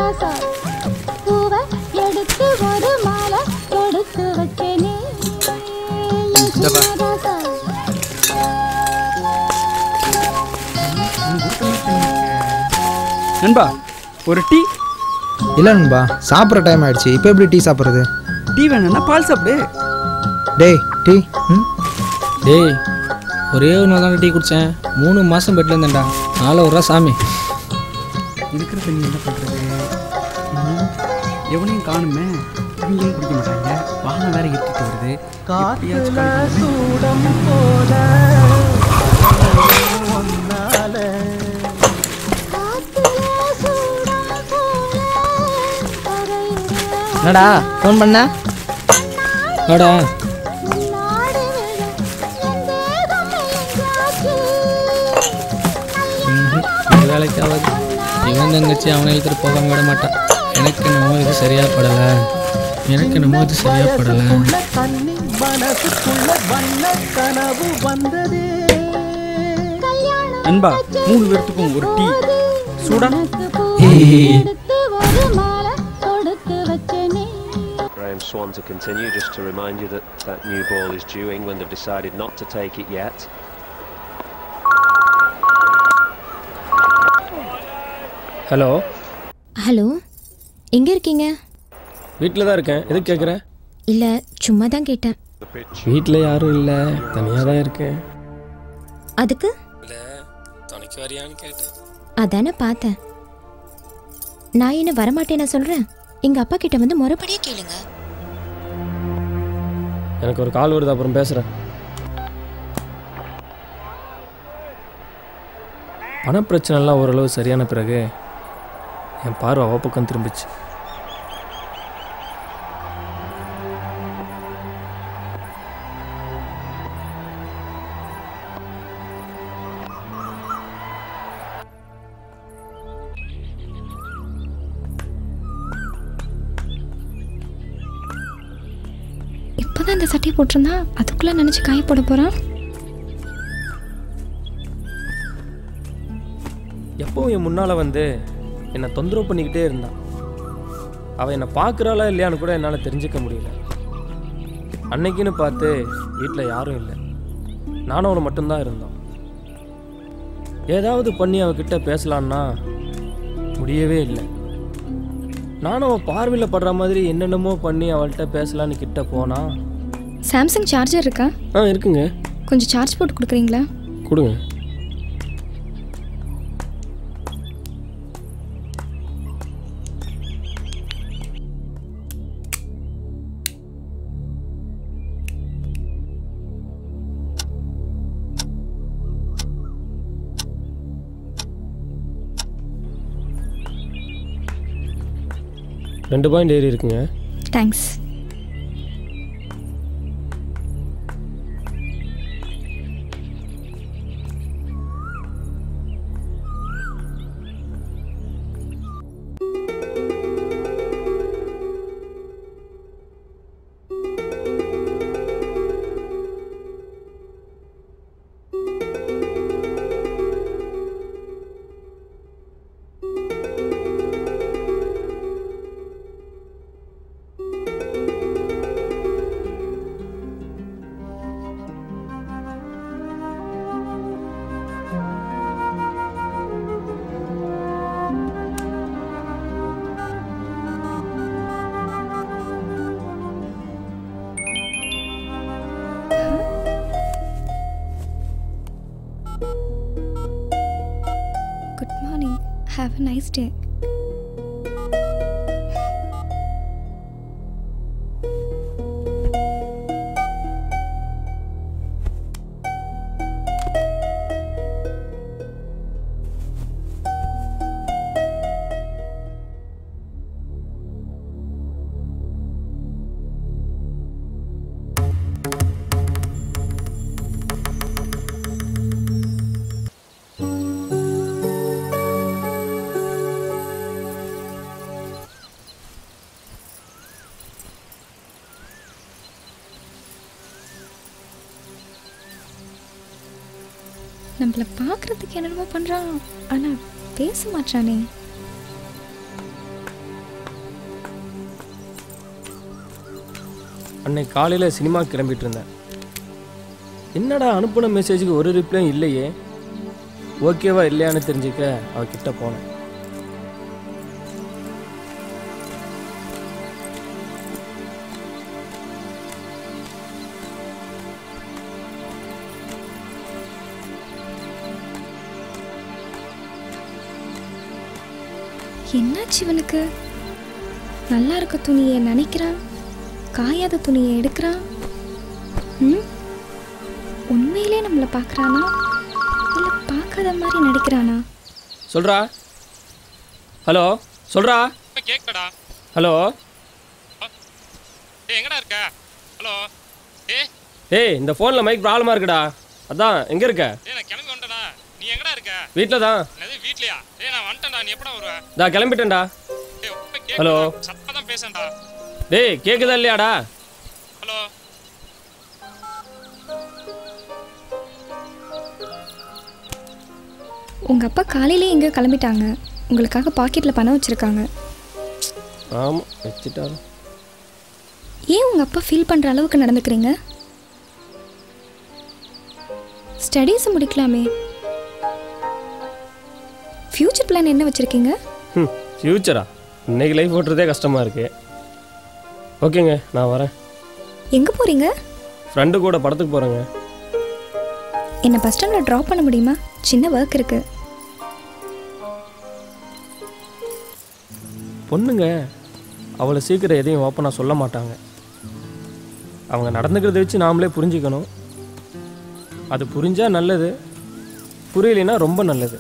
நண்பா ஒரு டீ இல்லை நண்பா சாப்பிட்ற டைம் ஆயிடுச்சு இப்போ எப்படி டீ சாப்பிட்றது டீ வேணும்னா பால் சாப்பிடு டேய் டீ ம் டேய் ஒரே ஒரு நாள் தான் டீ குடித்தேன் மூணு மாதம் பெட்டில் இருந்தேன்டா நாலு ஒரு ரூபா சாமி இருக்கிற தண்ணி என்ன பண்ணுறது எவனையும் காணுமே இவங்களும் குடிக்க மாட்டாங்க வாகனம் வேற எடுத்துட்டு வருது எப்படியாச்சும் கலக்கணுமே. என்னடா ஃபோன் பண்ண வாடா ம்ஹும். இது வேலைக்கு ஆகாது இவன் தங்கச்சி அவனை இழுத்துட்டு போகாம விட மாட்டான் எனக்கு என்னமோ இது சரியா படலை எனக்கு என்னமோ இது சரியா படலை தண்ணி மனசுக்குள்ள வண்ண கனவு வந்ததே நண்பா மூணு பேர்த்துக்கும் ஒரு டீ சூடா Graham Swan to continue, just to remind you that that new ball is due. England have decided not to take it yet. Hello hello எங்கே இருக்கீங்க வீட்டில் தான் இருக்கேன் எதுக்கு கேட்குற இல்லை சும்மா தான் கேட்டேன் வீட்டில் யாரும் இல்லை தனியாக தான் இருக்கேன் அதுக்கு துணைக்கு வரியான்னு கேட்டேன் அதானே பார்த்தேன் நான் என்ன வரமாட்டேன்னு சொல்கிறேன் எங்கள் அப்பா கிட்ட வந்து முறைப்படியே கேளுங்க எனக்கு ஒரு கால் வருது அப்புறம் பேசுகிறேன் பணப்பிரச்சனைலாம் ஓரளவு சரியான பிறகு என் பார்வை அவ பக்கம் திரும்பிச்சு இப்போதான் இந்த சட்டையை போட்டிருந்தா அதுக்குள்ளே நினச்சி காய போட போகிறான் எப்பவும் என் முன்னால் வந்து என்னை தொந்தரவு பண்ணிக்கிட்டே இருந்தான் அவள் என்னை பார்க்குறாளா இல்லையான்னு கூட என்னால் தெரிஞ்சுக்க முடியல அன்னைக்குன்னு பார்த்து வீட்டில் யாரும் இல்லை நானும் அவனை மட்டும்தான் இருந்தோம் ஏதாவது பண்ணி அவகிட்ட பேசலான்னா முடியவே இல்லை நானும் அவன் பார்வையில் படுற மாதிரி என்னென்னமோ பண்ணி அவள்கிட்ட பேசலான்னு கிட்ட போனா சாம்சங் சார்ஜர் இருக்கா ஆ இருக்குங்க கொஞ்சம் சார்ஜ் போட்டு கொடுக்குறீங்களா கொடுங்க ரெண்டு பாயிண்ட் ஏறி இருக்குங்க thanks have a nice day நம்மள பார்க்கறதுக்கு என்னென்னமோ பண்ணுறான் ஆனால் பேச மாட்டானே அன்னைக்கு காலையில் சினிமா கிளம்பிட்டு இருந்தேன் என்னடா அனுப்புன மெசேஜுக்கு ஒரு ரிப்ளையும் இல்லையே ஓகேவா இல்லையான்னு தெரிஞ்சுக்க அவகிட்ட போனேன் என்னாச்சு இவனுக்கு நல்லா இருக்க துணியை நினைக்கிறான் காயாத துணியை எடுக்கிறான் ம் உண்மையிலே நம்மளை பார்க்குறானா இல்லை பார்க்காத மாதிரி நடிக்கிறானா சொல்றா ஹலோ சொல்றா கேட்கடா ஹலோ ஏய் எங்கடா இருக்க ஹலோ ஏ ஏய் இந்த ஃபோனில் மைக் ப்ராப்ளமாக இருக்குடா அதான் எங்கே இருக்க ஏய் நான் கிளம்பி வந்துட்டேனா நீ எங்கடா இருக்க வீட்டில் தான் என்னது வீட்லயா ஏய் நான் வந்துட்டேன்டா நீ எப்படா வருவ நான் கிளம்பிட்டேன்டா ஏய் உப்ப ஹலோ. கேக்குதா சத்தமா தான் பேசேன்டா டேய் கேட்குதா இல்லையாடா ஹலோ உங்கள் அப்பா காலையிலே எங்கேயோ கிளம்பிட்டாங்க உங்களுக்காக பாக்கெட்டில் பணம் வச்சுருக்காங்க ஆமாம் வச்சுட்டாரு ஏன் உங்கள் அப்பா ஃபீல் பண்ணுற அளவுக்கு நடந்துக்கிறீங்க ஸ்டடீஸை முடிக்கலாமே ஃப்யூச்சர் பிளான் என்ன வச்சுருக்கீங்க ம் ஃப்யூச்சரா இன்னைக்கு லைஃப் ஓட்டுறதே கஷ்டமாக இருக்கு ஓகேங்க நான் வரேன் எங்கே போகிறீங்க ஃப்ரெண்டு கூட படத்துக்கு போகிறேங்க என்னை பஸ் ஸ்டாண்டில் ட்ராப் பண்ண முடியுமா சின்ன ஒர்க் இருக்குது பொண்ணுங்க அவளை சீக்கிரம் எதையும் ஓப்பனாக சொல்ல மாட்டாங்க அவங்க நடந்துக்கிறத வச்சு நாமளே புரிஞ்சுக்கணும் அது புரிஞ்சா நல்லது புரியலைன்னா ரொம்ப நல்லது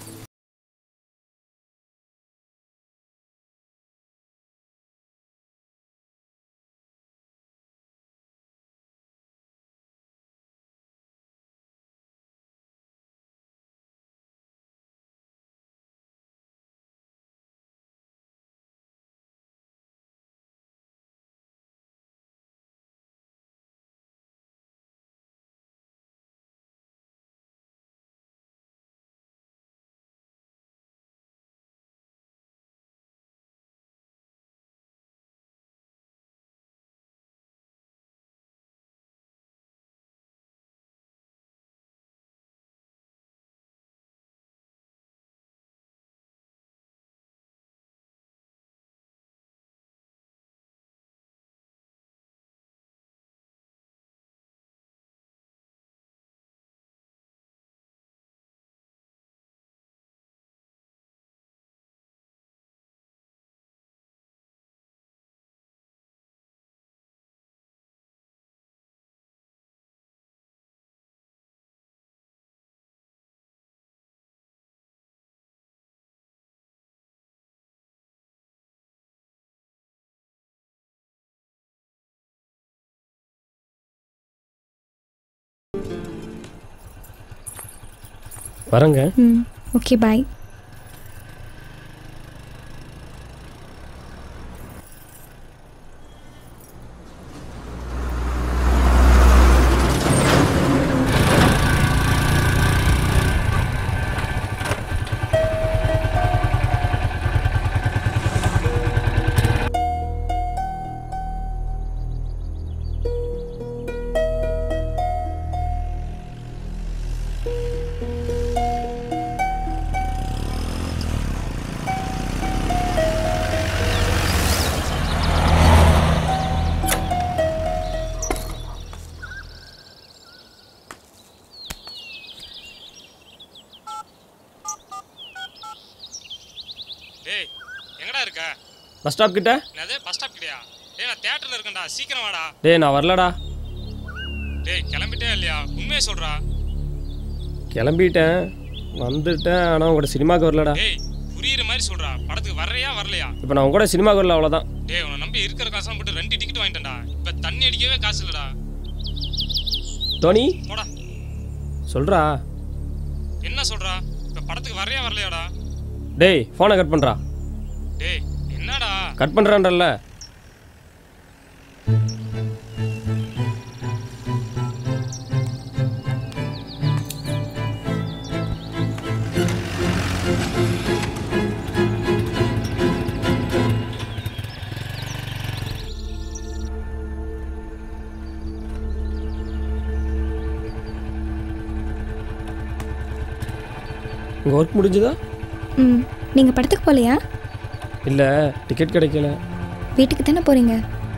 வரேங்க ம் ஓகே பாய் பஸ் ஸ்டாப் கிட்ட என்னது பஸ் ஸ்டாப் கிட்டயா டேய் நான் தியேட்டர்ல இருக்கேன்டா சீக்கிரம் வாடா டேய் நான் வரலடா டேய் கிளம்பிட்டே இல்லையா உண்மையை சொல்றா கிளம்பிட்டேன் வந்துட்டேன் ஆனால் உங்களோட சினிமாவுக்கு வரலடா டேய் புரியுற மாதிரி சொல்றா படத்துக்கு வர்றியா வரலையா இப்போ நான் உங்களோட சினிமாவுக்கு வரல அவ்வளோதான் டேய் உன்னை நம்பி இருக்கிற காசெல்லாம் போட்டு ரெண்டு டிக்கெட் வாங்கிட்டேன்டா இப்போ தண்ணி அடிக்கவே காசு இல்லடா டோனி போடா சொல்கிறா என்ன சொல்றா இப்போ படத்துக்கு வர்றியா வரலையாடா டேய் ஃபோனை கட் பண்ணுறா டேய் என்னடா கட் பண்ணுறான்றல்ல உங்கள் ஒர்க் முடிஞ்சுதா ம் நீங்கள் படத்துக்கு போகலையா இல்லை டிக்கெட் கிடைக்கல வீட்டுக்கு தானே போகிறீங்க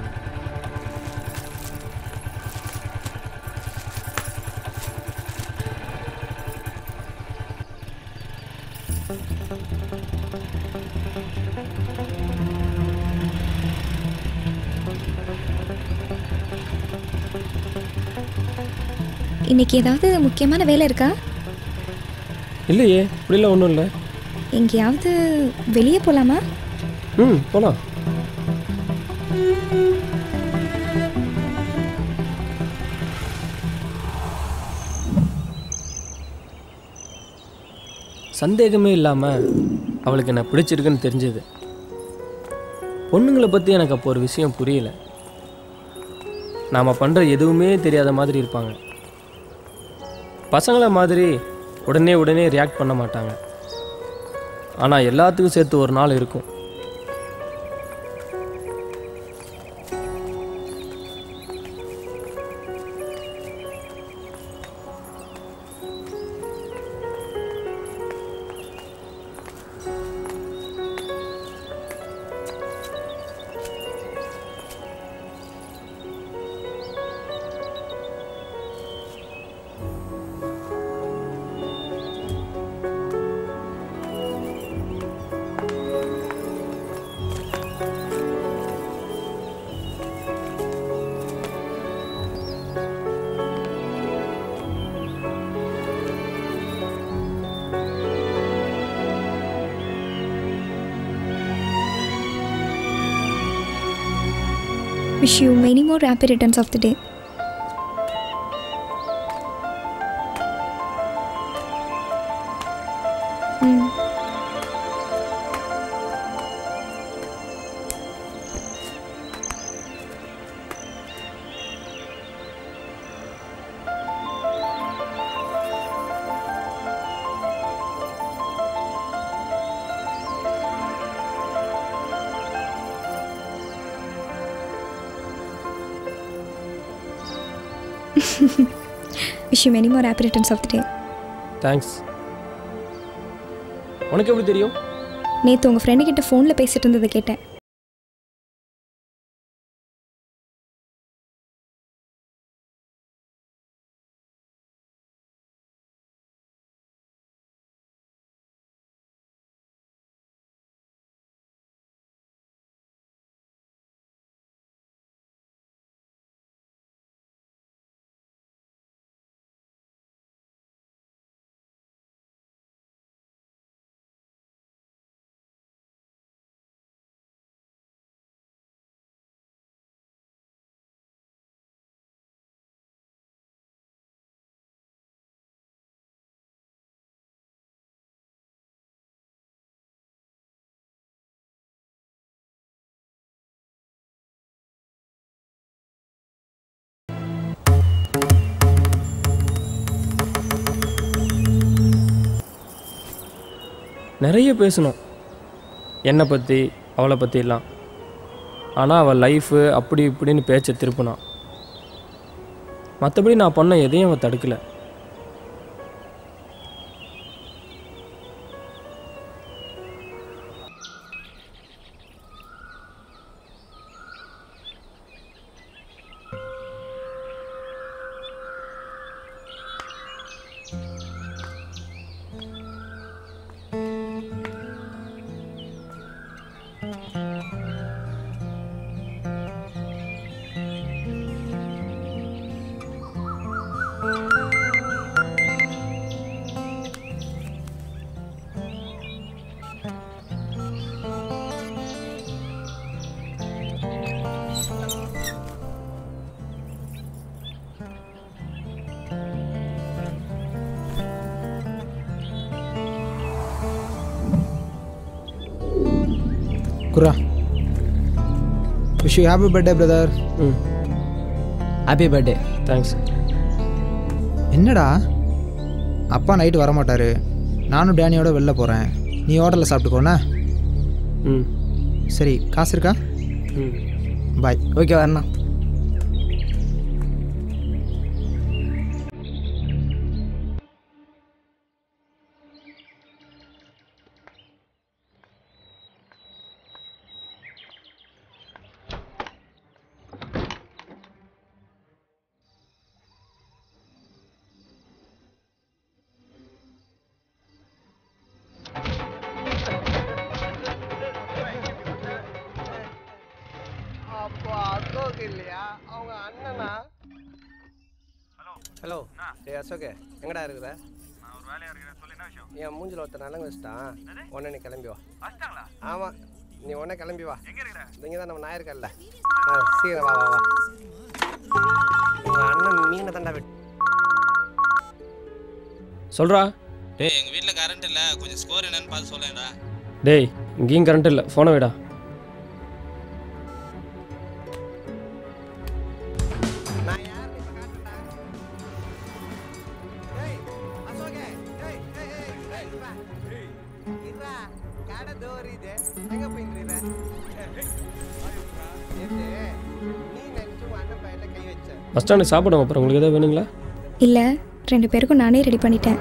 இன்னைக்கு ஏதாவது முக்கியமான வேலை இருக்கா இல்லையே இப்படிலாம் ஒன்றும் இல்லை எங்கேயாவது வெளியே போகலாமா ம் போகலாம் சந்தேகமே இல்லாமல் அவளுக்கு என்ன பிடிச்சிருக்குன்னு தெரிஞ்சது பொண்ணுங்களை பற்றி எனக்கு அப்போ ஒரு விஷயம் புரியல நாம் பண்ணுற எதுவுமே தெரியாத மாதிரி இருப்பாங்க பசங்களை மாதிரி உடனே உடனே ரியாக்ட் பண்ண மாட்டாங்க ஆனால் எல்லாத்துக்கும் சேர்த்து ஒரு நாள் இருக்கும் Wish you many more happy returns of the day. Hmm wish you many more happy returns of the day thanks உனக்கு எப்படி தெரியும் நேற்று உங்கள் ஃப்ரெண்டு கிட்ட ஃபோனில் பேசிட்டு இருந்ததை கேட்டேன் நிறைய பேசணும் என்னை பற்றி அவளை பற்றிலாம் ஆனால் அவள் லைஃபு அப்படி இப்படின்னு பேச்சை திருப்பினான் மற்றபடி நான் பண்ண எதையும் அவள் தடுக்கலை குரா wish you happy birthday brother hmm happy birthday thanks என்னடா அப்பா நைட்டு வரமாட்டாரு நானும் டேனியோட வெளில போகிறேன் நீ ஹோட்டலில் சாப்பிட்டுக்கோண்ணா ம் சரி காசு இருக்கா ம் பாய் ஓகே வரண்ணா அப்போ அசோக் இல்லையா அவங்க அண்ணனா ஹலோ டேய் அசோக் எங்கடா இருக்கிற நான் ஒரு வேலையா இருக்கிறேன் சொல்லு என்ன விஷயம் என் மூஞ்சில ஒருத்தர் நலங்கு வச்சிட்டான் உடனே நீ கிளம்பி வா வச்சிட்டாங்களா ஆமா நீ உடனே கிளம்பி வா எங்க இருக்கிற இங்கே தான் நம்ம நாயிருக்கல்ல ஆ சீக்கிரம் வா வா வா உங்க அண்ணன் மீனை தாண்டா வெட்டு சொல்கிறா டேய் எங்கள் வீட்டில் கரண்ட் இல்லை கொஞ்சம் ஸ்கோர் என்னன்னு பார்த்து சொல்லேன்டா டேய் இங்கேயும் கரண்ட் இல்லை ஃபோனை விடா நான் யார் இப்ப காட்டுறேன்டா டேய் அசோகே டேய் டேய் டேய் டேய் இங்க வா டேய் இருடா கடை டோர் இது எங்க போயிட்டு நேத்து நீ நினைச்சு உன் அண்ணன் பையன்ல கை வச்ச பஸ் ஸ்டாண்டுக்கு சாப்பிடும் அப்புறம் உங்களுக்கு எதாவது வேணுங்களா இல்லை ரெண்டு பேருக்கும் நானே ரெடி பண்ணிட்டேன்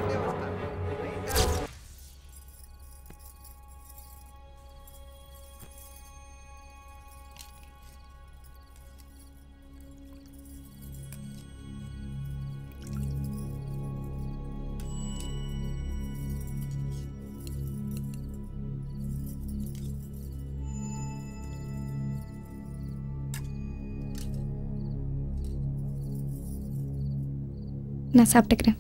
நான் சாப்பிட்டுக்கிறேன்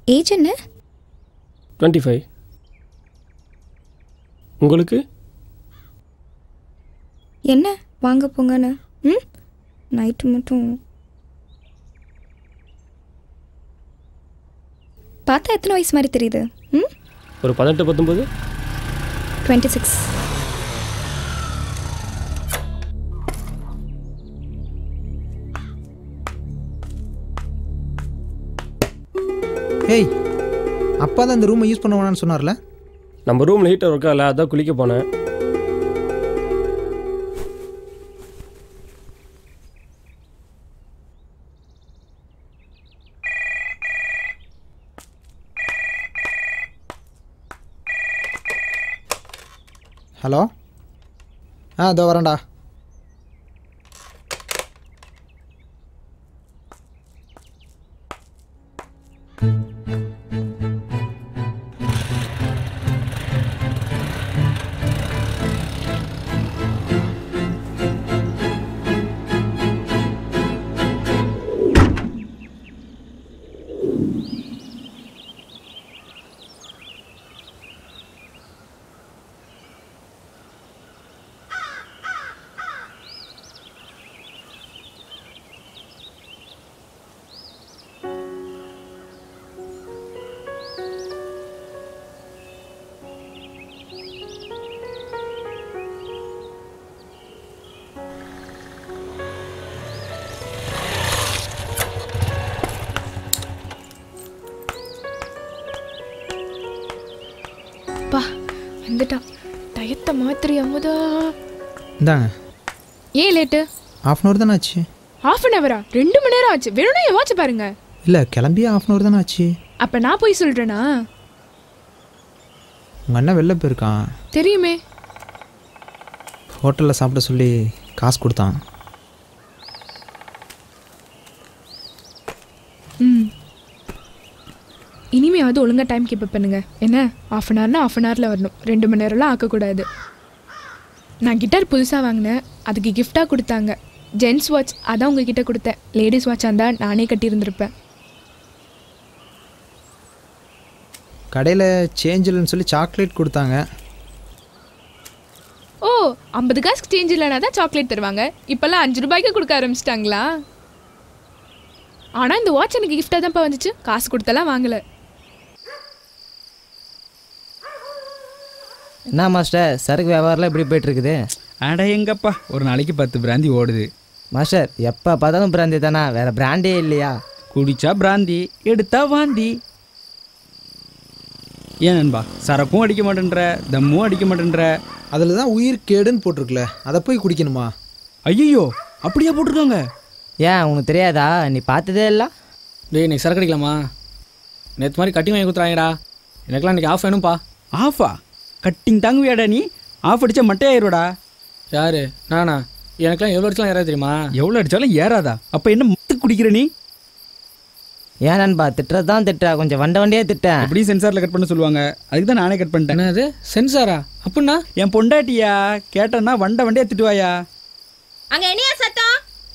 ஏஜ் என்ன டுவெண்ட்டி ஃபைவ் உங்களுக்கு என்ன வாங்க போங்கன்னு ம் நைட்டு மட்டும் பார்த்தா எத்தனை வயசு மாதிரி தெரியுது ம் ஒரு பதினெட்டு பத்தொம்பது டுவெண்ட்டி சிக்ஸ் ஏய் அப்பா தான் இந்த ரூமை யூஸ் பண்ண வேணாம்னு சொன்னார்ல நம்ம ரூமில் ஹீட்டர் ஒர்க் ஆகல அதான் குளிக்க போனேன் ஹலோ ஆ இதோ வரேன்டா பா வந்துட்டான் டயத்தை மாத்திரி அமுதா இந்தாங்க ஏன் லேட்டு ஹாஃப் அன் ஹவர் தானே ஆச்சு ஹாஃப் அன் ஹவரா ரெண்டு மணி நேரம் ஆச்சு வேணும்னா என் வாட்ச் பாருங்க இல்லை கிளம்பியே ஹாஃப் அன் ஹவர் தானே ஆச்சு அப்ப நான் போய் சொல்றேனா உங்கள் அண்ணன் வெளில போயிருக்கான் தெரியுமே ஹோட்டலில் சாப்பிட சொல்லி காசு கொடுத்தான் ம் இனிமையாவது ஒழுங்கா டைம் கீப் பண்ணுங்க என்ன ஆஃப் அன் ஹவர்னா ஆஃப் அன் ஹவரில் வரணும் ரெண்டு மணி நேரம்லாம் ஆக்கக்கூடாது நான் கிட்டார் புதுசாக வாங்கினேன் அதுக்கு கிஃப்டாக கொடுத்தாங்க ஜென்ஸ் வாட்ச் அதான் உங்ககிட்ட கொடுத்தேன் லேடிஸ் வாட்ச் இருந்தால் நானே கட்டியிருந்திருப்பேன் கடையில் சேஞ்ச் இல்லைன்னு சொல்லி சாக்லேட் கொடுத்தாங்க ஓ ஐம்பது காசுக்கு சேஞ்ச் இல்லைனா தான் சாக்லேட் தருவாங்க இப்போல்லாம் அஞ்சு ரூபாய்க்கு கொடுக்க ஆரம்பிச்சிட்டாங்களா ஆனால் இந்த வாட்ச் எனக்கு கிஃப்டாக தான்ப்பா வந்துச்சு காசு கொடுத்தெல்லாம் வாங்கலை என்ன மாஸ்டர் சரக்கு வியாபாரம்லாம் எப்படி போயிட்டு இருக்குது அட எங்கப்பா ஒரு நாளைக்கு பத்து பிராந்தி ஓடுது மாஸ்டர் எப்போ பார்த்தாலும் பிராந்தி தானா வேற பிராண்டே இல்லையா குடிச்சா பிராந்தி எடுத்தா வாந்தி ஏன் நண்பா சரக்கும் அடிக்க மாட்டேன்ற தம்மும் அடிக்க மாட்டேன்ற அதில் தான் உயிர் கேடுன்னு போட்டிருக்குல அதை போய் குடிக்கணுமா ஐயோ அப்படியே போட்டிருக்காங்க ஏன் உனக்கு தெரியாதா நீ பார்த்ததே இல்லை டேய் இன்னைக்கு சரக்கு அடிக்கலாமா நேற்று மாதிரி கட்டி வாங்கி கொடுத்துறாங்கடா எனக்கெல்லாம் இன்னைக்கு ஆஃப் வேணும்ப்பா ஆஃபா கட்டிங் தாங்குவியாடா நீ ஆஃப் அடிச்சா மட்டையாயிருடா யாரு நானா எனக்கெல்லாம் எவ்வளோ அடிச்சலாம் யாராவது தெரியுமா எவ்வளோ அடிச்சாலும் ஏறாதா அப்போ என்ன மத்து குடிக்கிற நீ ஏன் நண்பா திட்டுறது தான் திட்டா கொஞ்சம் வண்ட வண்டியே திட்டேன் எப்படி சென்சாரில் கட் பண்ண சொல்லுவாங்க அதுக்கு தான் நானே கட் பண்ணிட்டேன் என்னது சென்சாரா அப்படின்னா என் பொண்டாட்டியா கேட்டேன்னா வண்ட வண்டியா திட்டுவாயா அங்க என்னையா சத்தம்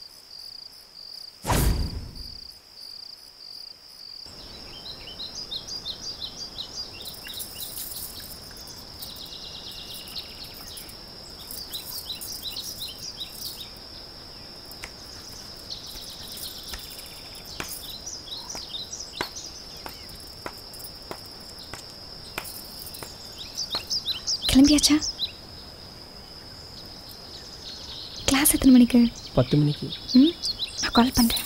கிளம்பியாச்சா கிளாஸ் எத்தனை மணிக்கு பத்து மணிக்கு ம் நான் கால் பண்ணுறேன்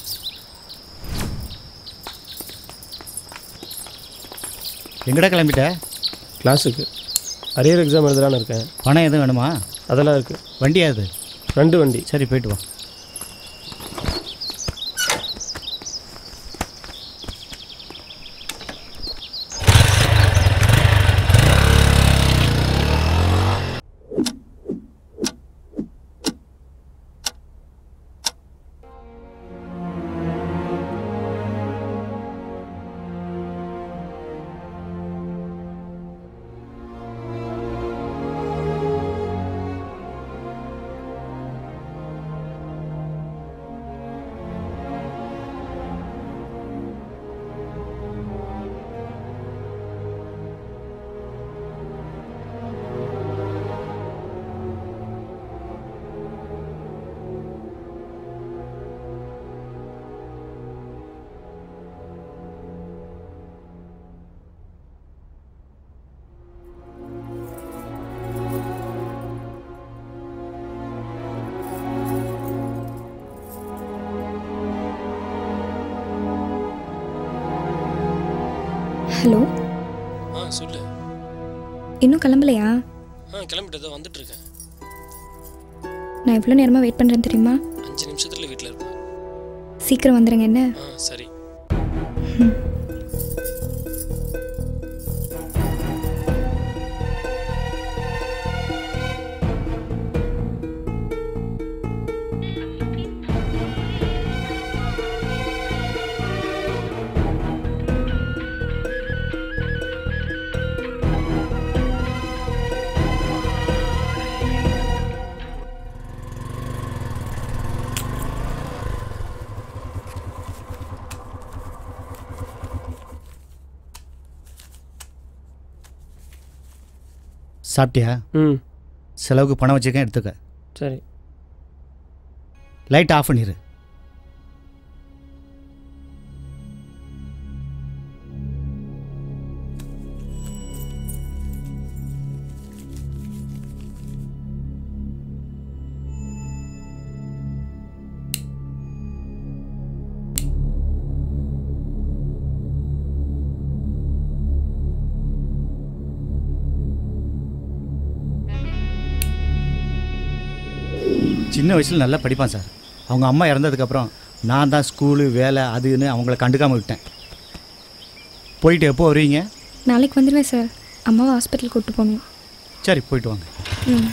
எங்கடா கிளம்பிட்ட கிளாஸுக்கு அரியர் எக்ஸாம் எழுதலான்னு இருக்கேன் பணம் எதுவும் வேணுமா அதெல்லாம் இருக்குது வண்டி அது ரெண்டு வண்டி சரி போயிட்டு வா ஹலோ ஆ சொல்லு இன்னும் கிளம்பலையா ஆ கிளம்பிட்டு தான் வந்துட்டு இருக்கேன் நான் எவ்வளோ நேரமாக வெயிட் பண்ணுறேன் தெரியுமா அஞ்சு நிமிஷத்துல வீட்டில் இருப்பேன் சீக்கிரம் வந்துடுங்க என்ன ஆ சரி சாப்பிட்டியா ம் செலவுக்கு பணம் வச்சுக்கேன் எடுத்துக்க சரி லைட் ஆஃப் பண்ணிடு சின்ன வயசில் நல்லா படிப்பான் சார் அவங்க அம்மா இறந்ததுக்கப்புறம் நான் தான் ஸ்கூலு வேலை அதுன்னு அவங்கள கண்டுக்காமல் விட்டேன் போயிட்டு எப்போ வருவீங்க நாளைக்கு வந்துடுவேன் சார் அம்மாவை ஹாஸ்பிட்டல் கூப்பிட்டு போகணும் சரி போயிட்டு வாங்க ம்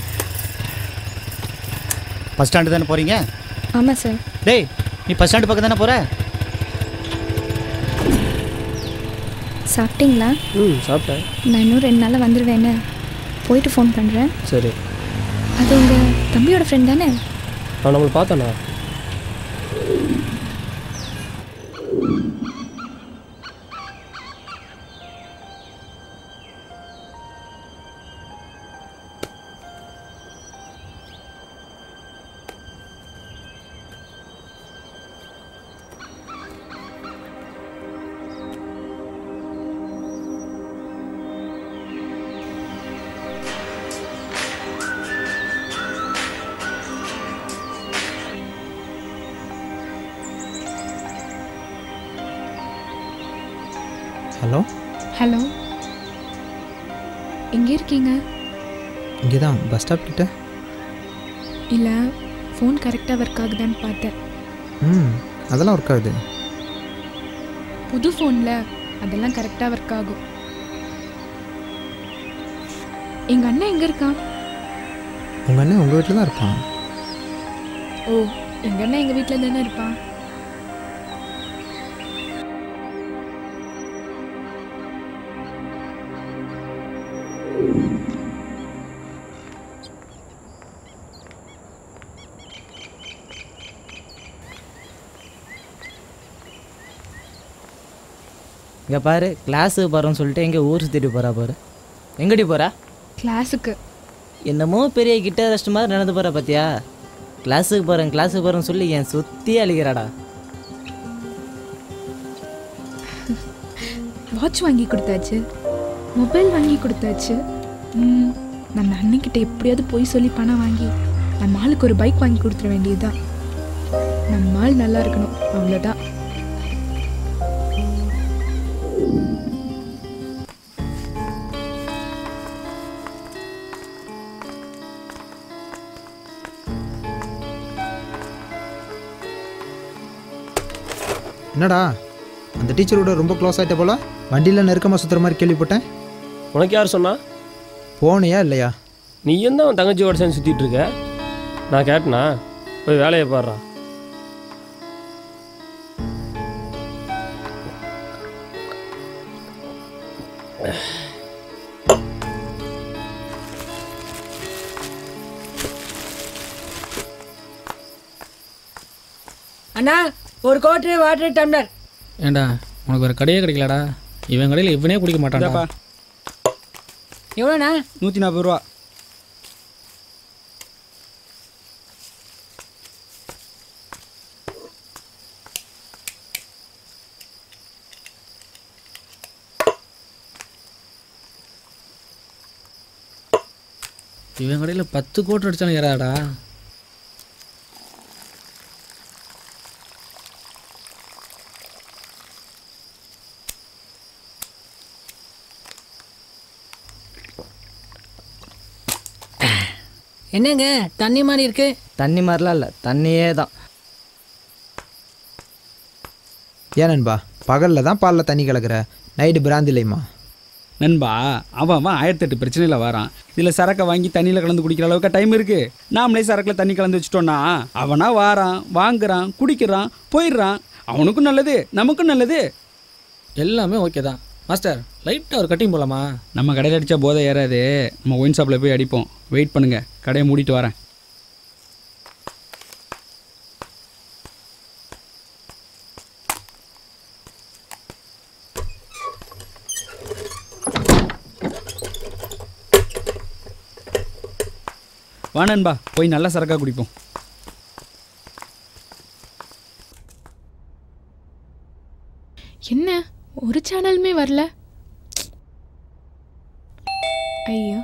பஸ் ஸ்டாண்டு தானே போகிறீங்க ஆமாம் சார் டேய் நீ பஸ் ஸ்டாண்டு பக்கம் தானே போகிற சாப்பிட்டீங்களா ம் சாப்பிட்டேன் நான் இன்னும் ரெண்டு நாளில் வந்துடுவேன்னு போயிட்டு ஃபோன் பண்ணுறேன் சரி அது உங்கள் தம்பியோட ஃப்ரெண்ட் தானே அவன் நம்மளை பார்த்தானா ஹலோ ஹலோ எங்கே இருக்கீங்க இங்கே தான் பஸ் ஸ்டாப் கிட்ட இல்லை ஃபோன் கரெக்டாக ஒர்க் ஆகுதான்னு பார்த்தேன் ம் அதெல்லாம் ஒர்க் ஆகுது புது ஃபோனில் அதெல்லாம் கரெக்டாக ஒர்க் ஆகும் எங்கள் அண்ணன் எங்கே இருக்கான் உங்கள் அண்ணன் உங்கள் வீட்டில் தான் இருப்பான் ஓ எங்கள் அண்ணன் எங்கள் வீட்டில் தானே இருப்பான் இங்கே பாரு கிளாஸுக்கு போகிறோன்னு சொல்லிட்டு எங்கே ஊர் சுற்றிட்டு போகிறா பாரு எங்கடி போகிறா கிளாஸுக்கு என்னமோ பெரிய கிட்ட ரெஸ்ட் மாதிரி நடந்து போகிற பார்த்தியா கிளாஸுக்கு போகிறேன் கிளாஸுக்கு போகிறேன்னு சொல்லி என் சுற்றி அழிக்கிறாடா வாட்ச் வாங்கி கொடுத்தாச்சு மொபைல் வாங்கி கொடுத்தாச்சு ம், நம்ம அண்ணன்கிட்ட எப்படியாவது போய் சொல்லி பணம் வாங்கி நம்ம ஆளுக்கு ஒரு பைக் வாங்கி கொடுத்துட வேண்டியதுதான் நம்ம ஆள் நல்லா இருக்கணும் அவ்வளோதான் என்னடா அந்த டீச்சரோட ரொம்ப க்ளோஸ் ஆகிட்ட போல வண்டியில் நெருக்கமாக சுற்றுற மாதிரி கேள்விப்பட்டேன் உனக்கு யார் சொன்னா போனியா இல்லையா நீ எந்த அவன் தங்கச்சியோட சேர்ந்து சுற்றிட்டு இருக்க நான் கேட்டனா போய் வேலையை பாடுறா அண்ணா ஒரு கோட்ரு வாட்டர் டம்ளர் ஏண்டா உனக்கு வேறு கடையே கிடைக்கலடா இவன் கடையில் இவனே குடிக்க மாட்டான்டா எவ்வளோண்ணா நூற்றி நாற்பது ரூபா இவன் கடையில் பத்து கோட்டு அடிச்சாலும் ஏறாடா என்னங்க தண்ணி மாதிரி இருக்கு தண்ணி மாதிரிலாம் இல்லை தண்ணியே தான் ஏன் நண்பா பகலில் தான் பாலில் தண்ணி கலக்கிற நைட்டு பிராந்தி இல்லைம்மா நண்பா அவன் அவன் ஆயிரத்தெட்டு பிரச்சனையில் வரான் இதில் சரக்கை வாங்கி தண்ணியில் கலந்து குடிக்கிற அளவுக்கு டைம் இருக்கு நாமளே சரக்கில் தண்ணி கலந்து வச்சுட்டோன்னா அவனா வாரான் வாங்குறான் குடிக்கிறான் போயிடுறான் அவனுக்கும் நல்லது நமக்கும் நல்லது எல்லாமே ஓகே தான் மாஸ்டர் லைட்டாக ஒரு கட்டிங் போலாமா நம்ம கடையில் அடித்தா போதை ஏறாது நம்ம ஒயின் ஷாப்பில் போய் அடிப்போம் வெயிட் பண்ணுங்க கடையை மூடிட்டு வரேன் வா நண்பா போய் நல்ல சரக்கா குடிப்போம் என்ன ஒரு சேனலுமே வரல ஐயோ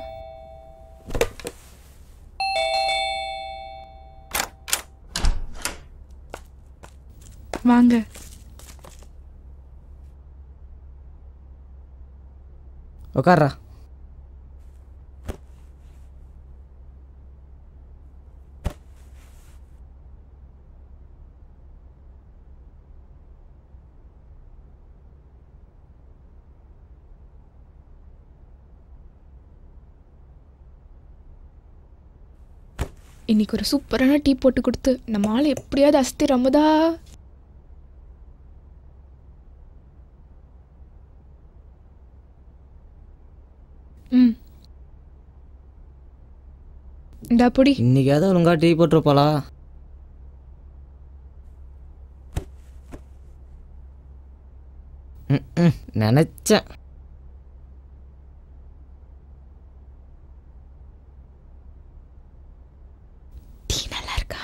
வாங்க உட்கார்றா இன்னைக்கு ஒரு சூப்பரான டீ போட்டு கொடுத்து நம்ம ஆள் எப்படியாவது அஸ்தி ரமதா ம் இந்தா பொடி இன்னைக்காவது ஒழுங்கா டீ போட்டிருப்பாளா ம், ம், நினைச்சேன் நல்லா இருக்கா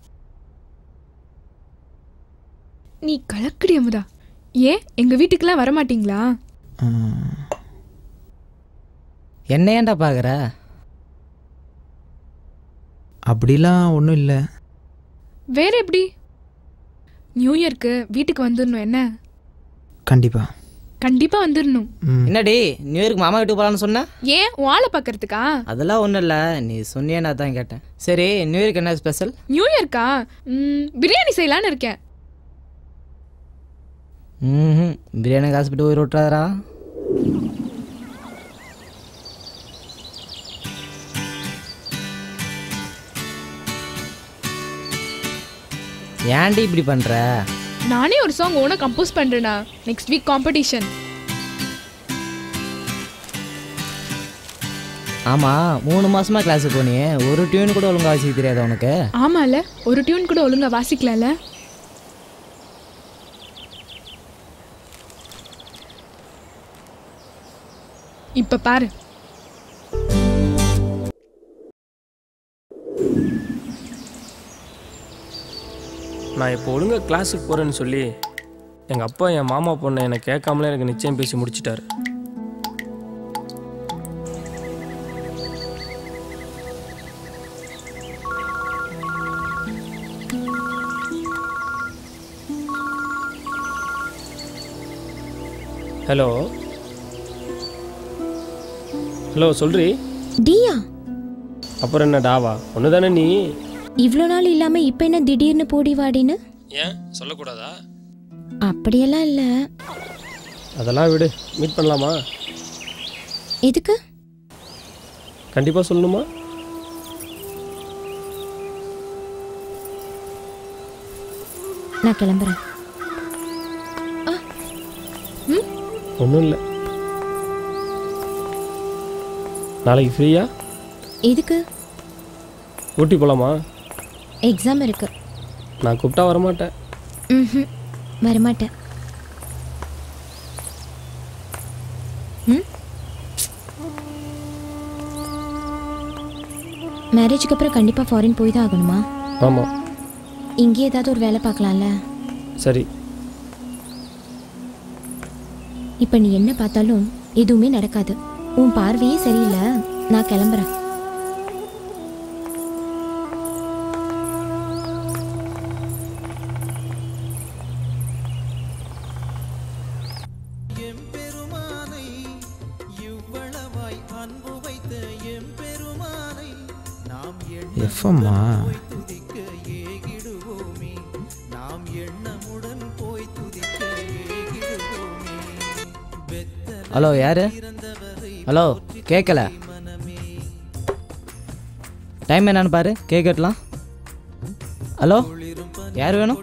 நீ கலக்கடி அமுதா ஏன் எங்க வீட்டுக்கெல்லாம் வர மாட்டீங்களா என்ன ஏன்டா பார்க்குற அப்படிலாம் ஒன்றும் இல்லை வேற எப்படி நியூ இயர்க்கு வீட்டுக்கு வந்துடணும் என்ன கண்டிப்பா கண்டிப்பா வந்துடணும் என்னடி நியூ இயர்க்கு மாமா வீட்டுக்கு போகலான்னு சொன்ன ஏன் உன் ஆளை பார்க்கறதுக்கா அதெல்லாம் ஒன்றும் இல்லை நீ சொன்னியே நான் தான் கேட்டேன் சரி நியூ இயர்க்கு என்ன ஸ்பெஷல் நியூ இயர்க்கா ம், பிரியாணி செய்யலான்னு இருக்கேன் ம் பிரியாணி காசு போட்டு உயிர் விட்டுறாதரா ஏன்டி இப்படி பண்ற நானே ஒரு சாங் ஓன கம்போஸ் பண்றேனா நெக்ஸ்ட் வீக் காம்படிஷன் ஆமா மூணு மாசமா கிளாஸுக்கு போனியே ஒரு டியூன் கூட ஒழுங்கா வாசிக்க தெரியாதா உனக்கு ஆமால ஒரு டியூன் கூட ஒழுங்கா வாசிக்கலாம்ல இப்ப பாரு நான் இப்போ ஒழுங்கா கிளாஸுக்கு போகிறேன்னு சொல்லி எங்கள் அப்பா என் மாமா பொண்ணை என்னை கேட்காமலே எனக்கு நிச்சயம் பேசி முடிச்சிட்டாரு ஹலோ ஹலோ சொல்றி டியா அப்புறம் என்ன டாவா ஒன்று தானே நீ இவ்வளோ நாள் இல்லாம இப்ப என்ன திடீர்னு போடி வாடின்னு ஏன் சொல்லக்கூடாதா அப்படியெல்லாம் இல்ல அதெல்லாம் விடு மீட் பண்ணலாமா எதுக்கு கண்டிப்பாக சொல்லணுமா நான் கிளம்புறேன் ஒன்றும் இல்லை நாளைக்கு ஃப்ரீயா எதுக்கு ஊட்டி போகலாமா எக்ஸாம் இருக்கு நான் கூப்பிட்டா வரமாட்டேன் ம்ஹும். வரமாட்டேன் ம்? மேரேஜுக்கு அப்புறம் கண்டிப்பாக ஃபாரின் போய் தான் ஆகணுமா ஆமாம் இங்கே ஏதாவது ஒரு வேலை பார்க்கலாம்ல சரி இப்போ நீ என்ன பார்த்தாலும் எதுவுமே நடக்காது உன் பார்வையே சரியில்லை நான் கிளம்புறேன் இவ்வளவாய் அன்பு வைத்த எம்பெருமானை நாம் எஃப்எம்மா ஹலோ யாரு ஹலோ கேட்கல டைம் என்னன்னு பாரு கேட்கலாம் ஹலோ யார் வேணும்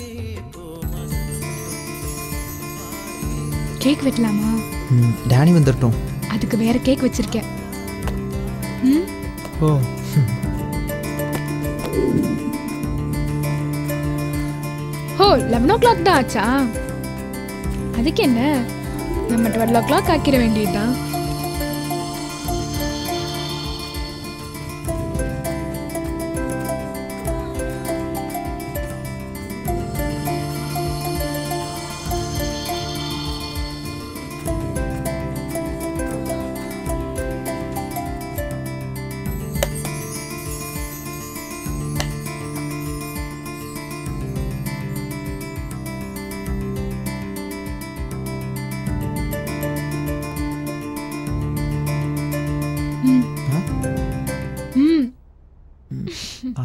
கேக் வெட்டலாமா ம், டேனி வந்துட்டோம் அதுக்கு வேற கேக் வச்சிருக்கேன் ம் ஓ ஓ லெவன் ஓ கிளாக் தான் ஆச்சா அதுக்கு என்ன நம்ம டுவெல் ஓ கிளாக் ஆக்கிட வேண்டியதுதான் ம் ம் ஆ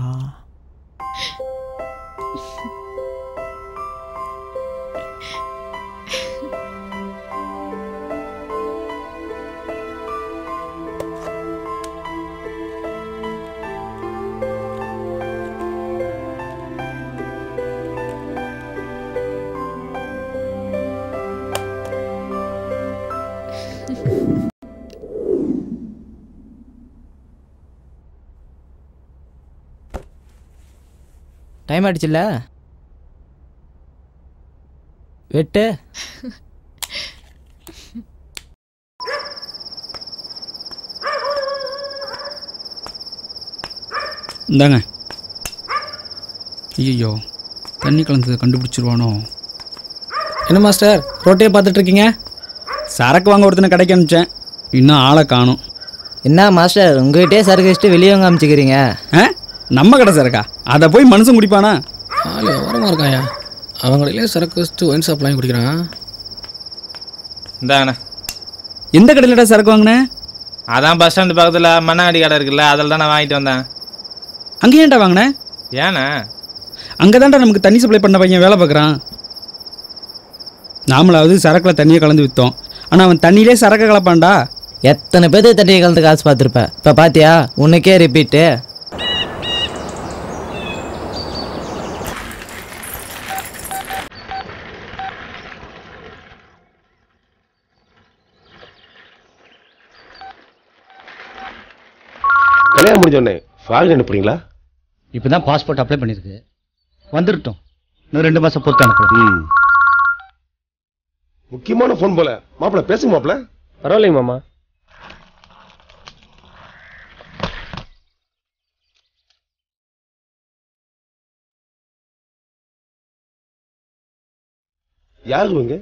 டைம் ஆயிடுச்சுல்ல வெட்டு இந்தாங்க ஐயோ தண்ணி கலந்ததை கண்டுபிடிச்சிருவானோ என்ன மாஸ்டர் ரோட்டையே பார்த்துட்டு இருக்கீங்க சரக்கு வாங்க ஒருத்தனை கடைக்கு அனுப்பிச்சேன் இன்னும் ஆளை காணும் என்ன மாஸ்டர் உங்ககிட்டே சரக்கு வச்சுட்டு வெளியே வாங்க அமைச்சுக்கிறீங்க ஆ நம்ம கடை சரக்கா அதை போய் மனுஷன் குடிப்பானா ஆளு ஓரமாக இருக்காயா அவங்களே சரக்கு வச்சுட்டு ஒயின் ஷாப் வாங்கி குடிக்கிறான் இந்தாங்கண்ணே எந்த கடையிலடா சரக்கு வாங்கினேன் அதான் பஸ் ஸ்டாண்டு பக்கத்தில் மண்ணாங்கடி கடை இருக்குல்ல அதில் தான் நான் வாங்கிட்டு வந்தேன் அங்கே ஏன்டா வாங்கினேன் ஏண்ணே அங்கே தான்டா நமக்கு தண்ணி சப்ளை பண்ண பையன் வேலை பார்க்குறான் நாமளாவது சரக்கில் தண்ணியை கலந்து விற்றோம் ஆனால் அவன் தண்ணியிலே சரக்கு கலப்பான்டா எத்தனை பேர்த்து தண்ணியை கலந்து காசு பார்த்துருப்ப இப்போ பாத்தியா உனக்கே ரிப்பீட்டு கல்யாணம் முடிஞ்சோடனே ஃபாரின் அனுப்புறீங்களா இப்போ தான் பாஸ்போர்ட் அப்ளை பண்ணியிருக்கு வந்துருட்டோம் இன்னும் ரெண்டு மாதம் பொறுத்து அனுப்புகிறோம் முக்கியமான ஃபோன் போல மாப்பிள பேசுங்க மாப்பிள பரவாயில்லைங்க மாமா யாரு இவங்க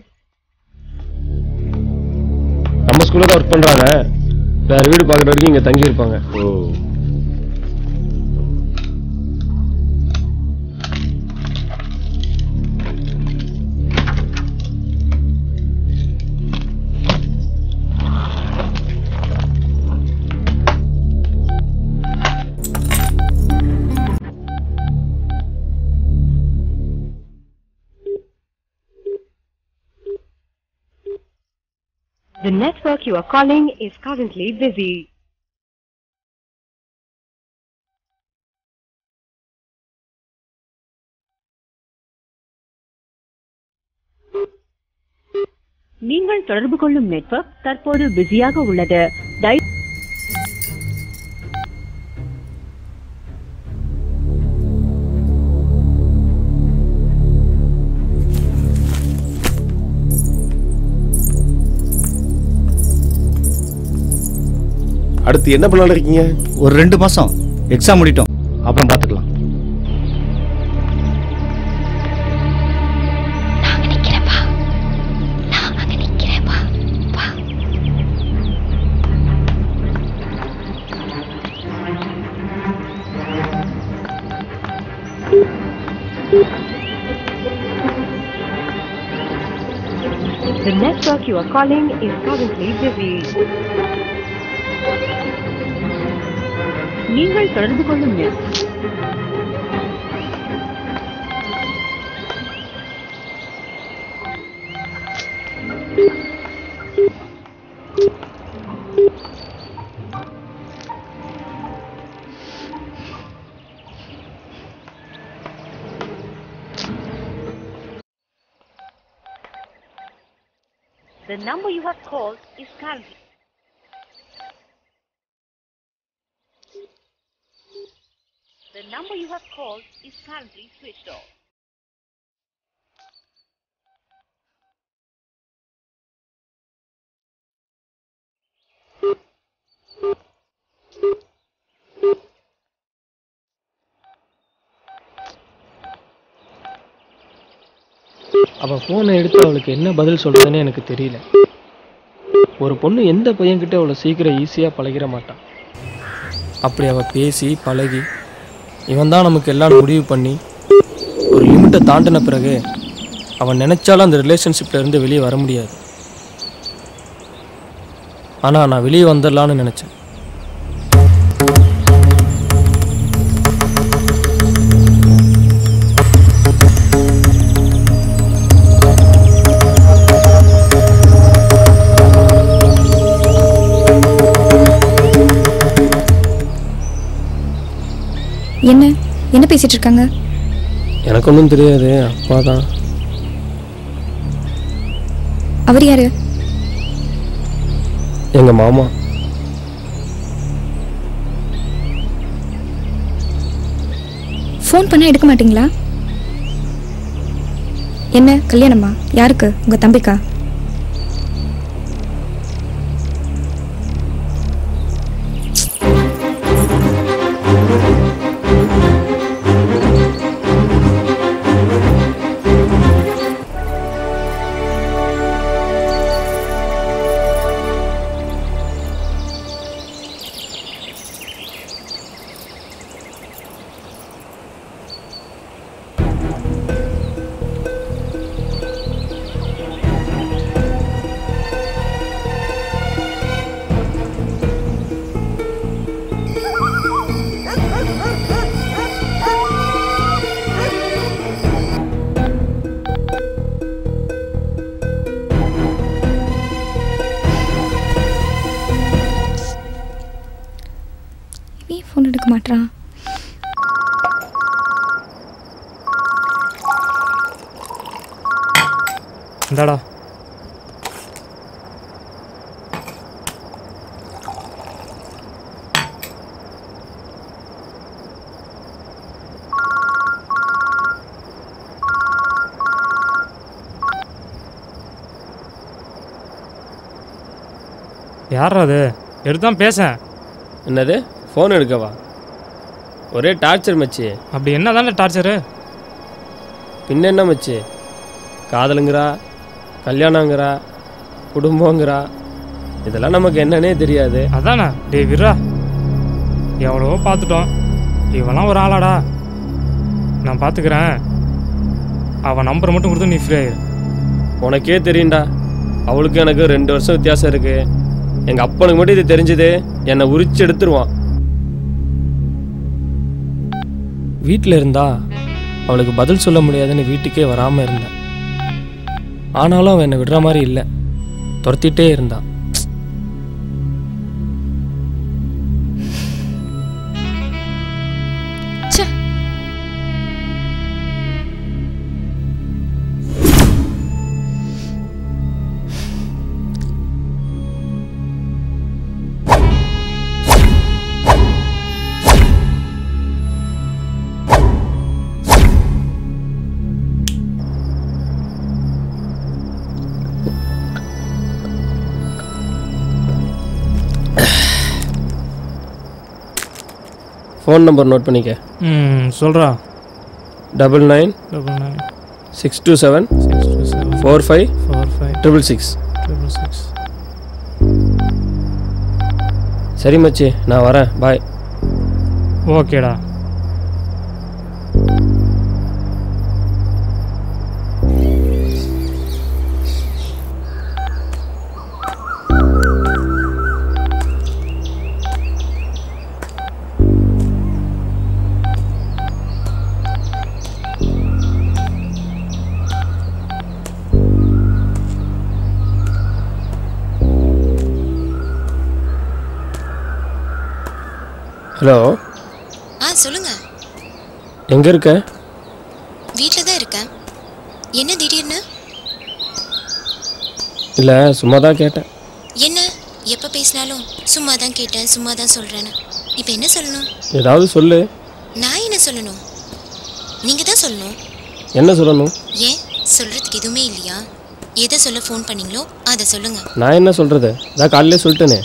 நம்ம ஸ்கூலில் தான் ஒர்க் பண்ணுறாங்க வேறு வீடு பார்க்குற வரைக்கும் இங்கே தங்கி இருப்பாங்க ஓ The network you are calling is currently busy. நீங்கள் தொடர்பு கொள்ளும் நெட்வொர்க் தற்போது பிஸியாக உள்ளது தயவு அடுத்து என்ன பண்ணலாம்னு இருக்கீங்க ஒரு ரெண்டு மாதம் எக்ஸாம் முடிட்டோம் அப்புறம் பார்த்துக்கலாம் The network you are calling is currently busy. நீங்கள் தொடர்பு கொள்ளும் எண் The number you have called is currently The number you have called is currently switched off. அவள் ஃபோனை எடுத்து அவளுக்கு என்ன பதில் சொல்கிறதுன்னு எனக்கு தெரியல ஒரு பொண்ணு எந்த பையன்கிட்ட அவ்வளோ சீக்கிரம் ஈஸியாக பழகிற மாட்டான் அப்படி அவள் பேசி பழகி இவன் தான் நமக்கு எல்லாம் முடிவு பண்ணி ஒரு லிமிட்டை தாண்டின பிறகு அவன் நினச்சாலும் அந்த ரிலேஷன்ஷிப்ல இருந்து வெளியே வர முடியாது ஆனால் நான் வெளியே வந்துடலான்னு நினச்சேன் என்ன என்ன பேசிட்டு இருக்காங்க எனக்கு ஒன்றும் தெரியாது அப்பா தான் அவர் யாரு எங்கள் மாமா ஃபோன் பண்ணா எடுக்க மாட்டீங்களா என்ன கல்யாணமா யாருக்கு உங்க தம்பிக்கா ஏன் ஃபோன் எடுக்க மாட்றான் இந்தாடா யாரா அது எடுத்தான் பேசேன் என்னது ஃபோன் எடுக்கவா ஒரே டார்ச்சர் மச்சி அப்படி என்ன தானே டார்ச்சரு பின்ன என்ன மச்சி காதலுங்கிறா கல்யாணங்கிறா குடும்பங்கிறா இதெல்லாம் நமக்கு என்னன்னே தெரியாது அதானே டேய் விரா எவ்வளவோ பார்த்துட்டோம் இவெல்லாம் ஒரு ஆளாடா நான் பார்த்துக்கிறேன் அவன் நம்பரை மட்டும் கொடுத்து நீ ஃப்ரீ ஆயிரு உனக்கே தெரியும்டா அவளுக்கு எனக்கு ரெண்டு வருஷம் வித்தியாசம் இருக்கு எங்க அப்பனுக்கு மட்டும் இது தெரிஞ்சது என்னை உரிச்சு எடுத்துருவான் வீட்டில் இருந்தா அவளுக்கு பதில் சொல்ல முடியாதுன்னு வீட்டுக்கே வராமல் இருந்தேன் ஆனாலும் அவன் என்னை விடுற மாதிரி இல்லை துரத்திட்டே இருந்தான் ஃபோன் நம்பர் நோட் பண்ணிக்க ம் சொல்கிறா double nine double nine six two seven six two seven four five four five triple six triple six சரி மச்சி நான் வரேன் பாய் ஓகேடா ஹலோ ஆ சொல்லுங்க எங்கே இருக்க வீட்டில் தான் இருக்கேன் என்ன திடீர்னு இல்லை சும்மா தான் கேட்டேன் என்ன எப்போ பேசினாலும் சும்மா தான் கேட்டேன் சும்மா தான் சொல்கிறேன்னு இப்போ என்ன சொல்லணும் ஏதாவது சொல்லு நான் என்ன சொல்லணும் நீங்கள் தான் சொல்லணும் என்ன சொல்லணும் ஏன் சொல்கிறதுக்கு எதுவுமே இல்லையா எதை சொல்ல ஃபோன் பண்ணீங்களோ அதை சொல்லுங்க நான் என்ன சொல்கிறது அதான் காலையிலே சொல்லிட்டேனே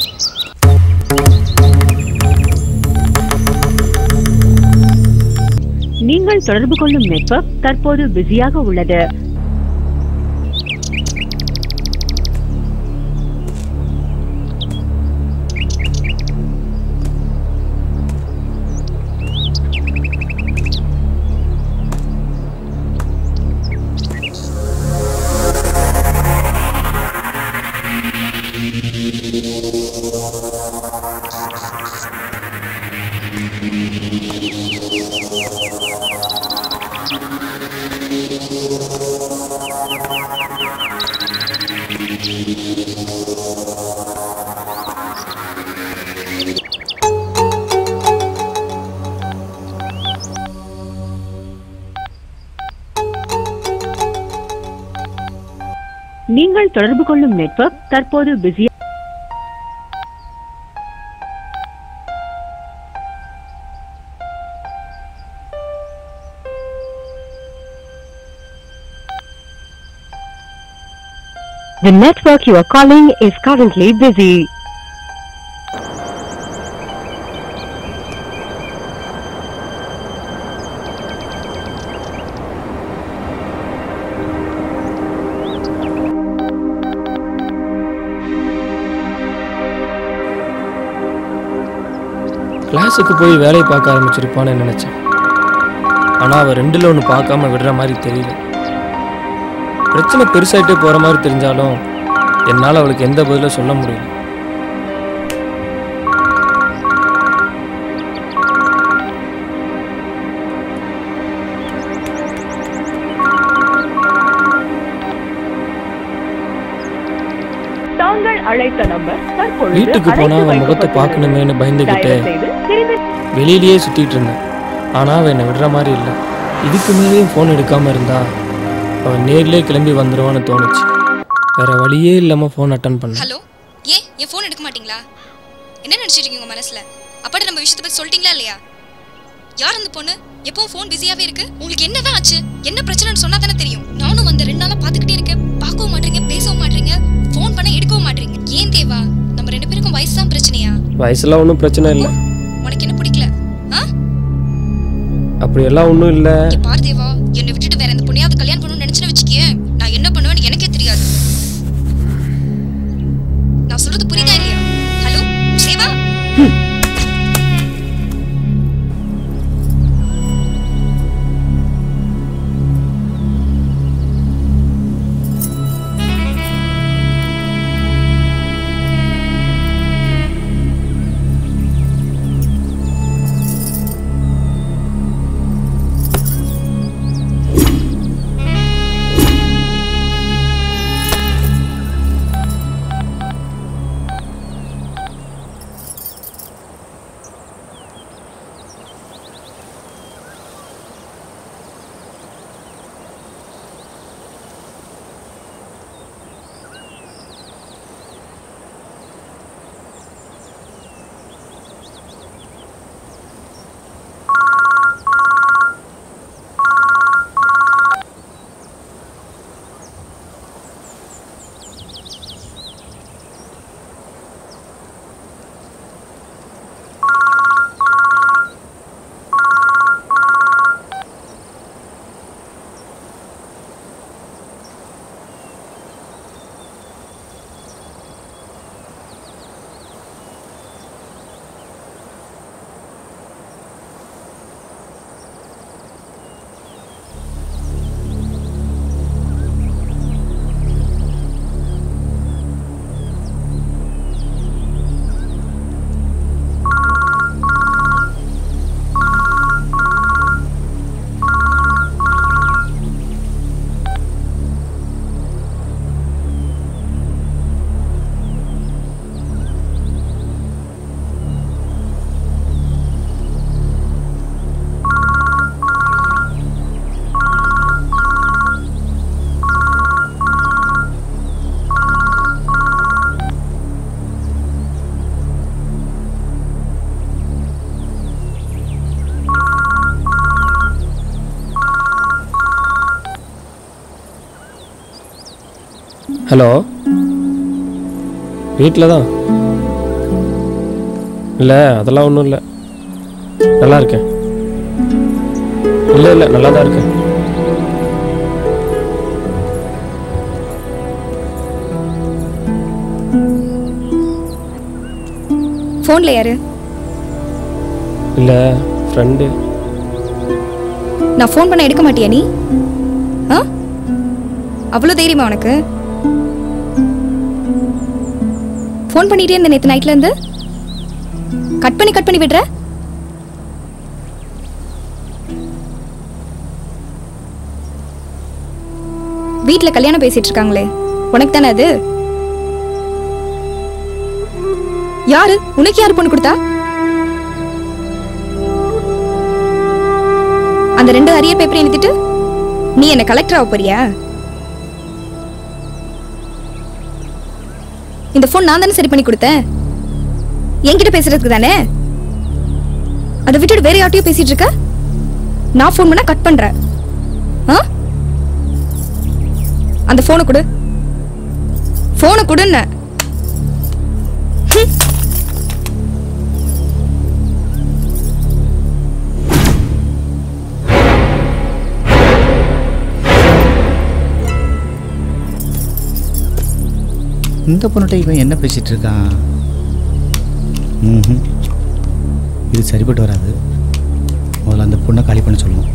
நீங்கள் தொடர்பு கொள்ளும் நெட்வொர்க் தற்போது பிஸியாக உள்ளது நீங்கள் தொடர்பு கொள்ளும் நெட்வொர்க் தற்போது busy The network you are calling is currently busy. கிளாஸுக்கு போய் வேலையை பார்க்க ஆரம்பிச்சிருப்பான்னு நினச்சேன் ஆனால் அவள் ரெண்டில் ஒன்று பார்க்காம விடுற மாதிரி தெரியல பிரச்சனை பெருசாயிட்டே போகிற மாதிரி தெரிஞ்சாலும் என்னால் அவளுக்கு எந்த பதிலும் சொல்ல முடியல தாங்கள் அழைத்த நம்பர் தற்பொழுது வீட்டுக்கு போனால் அழைத்து அவன் முகத்தை வைக்கப்பட்டுள்ளது. பார்க்கணுமேனு பயந்துக்கிட்டு தயவு செய்து சிறிது வெளியிலேயே சுற்றிட்டு இருந்தேன் ஆனால் அவன் என்னை விடுற மாதிரி இல்லை இதுக்கு மேலேயும் ஃபோன் எடுக்காமல் இருந்தா அவன் நேர்லயே கிளம்பி வந்துடுவான்னு தோணுச்சு வேற வழியே இல்லாமல் ஃபோன் அட்டன் பண்ணேன் ஹலோ ஏன் என் ஃபோன் எடுக்க மாட்டீங்களா என்ன நினைச்சிட்டு இருக்கீங்க உங்க மனசுல அப்பாட்ட நம்ம விஷயத்தை பத்தி சொல்லிட்டீங்களா இல்லையா யார் அந்த பொண்ணு எப்பவும் ஃபோன் பிஸியாவே இருக்கு உங்களுக்கு என்னதான் ஆச்சு என்ன பிரச்சனைன்னு சொன்னா தானே தெரியும் நானும் வந்த ரெண்டு நாளா பாத்துக்கிட்டே இருக்கேன் பார்க்கவும் மாட்டீங்க பேசவும் மாட்டீங்க ஃபோன் பண்ண எடுக்கவும் மாட்டீங்க ஏன் தேவா நம்ம ரெண்டு பேருக்கும் வயசு தான் பிரச்சனையா வயசுலாம் ஒன்றும் பிரச்சனை இல்லை உனக்கு என்ன பிடிக்கல ஆ அப்படியெல்லாம் ஒன்றும் இல்லை இங்க பாரு தேவா என்னை விட்டுட்டு வேற எந்த பொண்ணையாவது கல்யாணம் பண்ணணும்னு நினைச்சுன்னு வச்சுக்கேன் நான் என்ன பண்ணுவேன்னு எனக்கே தெரியாது நான் சொல்றது புரியுதா இல்லையா ஹலோ தேவா ஹலோ வீட்டில் தான் இல்லை அதெல்லாம் ஒன்றும் இல்லை நல்லா இருக்கேன் இல்லை இல்லை நல்லா தான் இருக்கேன் ஃபோனில் யாரு இல்லை ஃப்ரெண்டு நான் ஃபோன் பண்ண எடுக்க மாட்டியா நீ ஆ அவ்வளோ தைரியமா உனக்கு ஃபோன் பண்ணிட்டே இருந்த நேற்று நைட்ல இருந்து கட் பண்ணி கட் பண்ணி விடுற வீட்டில் கல்யாணம் பேசிட்டு இருக்காங்களே உனக்கு தானே அது யாரு உனக்கு யாரு பொண்ணு கொடுத்தா அந்த ரெண்டு அரியர் பேப்பரை எழுதிட்டு நீ என்ன கலெக்டர் ஆக போறியா இந்த ஃபோன் நான் தானே சரி பண்ணி கொடுத்தேன் என்கிட்ட பேசுறதுக்கு தானே அதை விட்டுட்டு வேற யார்ட்டையும் பேசிட்டு இருக்க நான் ஃபோன் பண்ணா கட் பண்றேன் ஆ அந்த ஃபோனை கொடு ஃபோனை கொடுன்னு ஹம். இந்த பொண்ணுகிட்ட இவன் என்ன பேசிட்டு இருக்கான் ம்ஹும். இது சரிப்பட்டு வராது முதல்ல அந்த பொண்ணை காலி பண்ண சொல்லணும்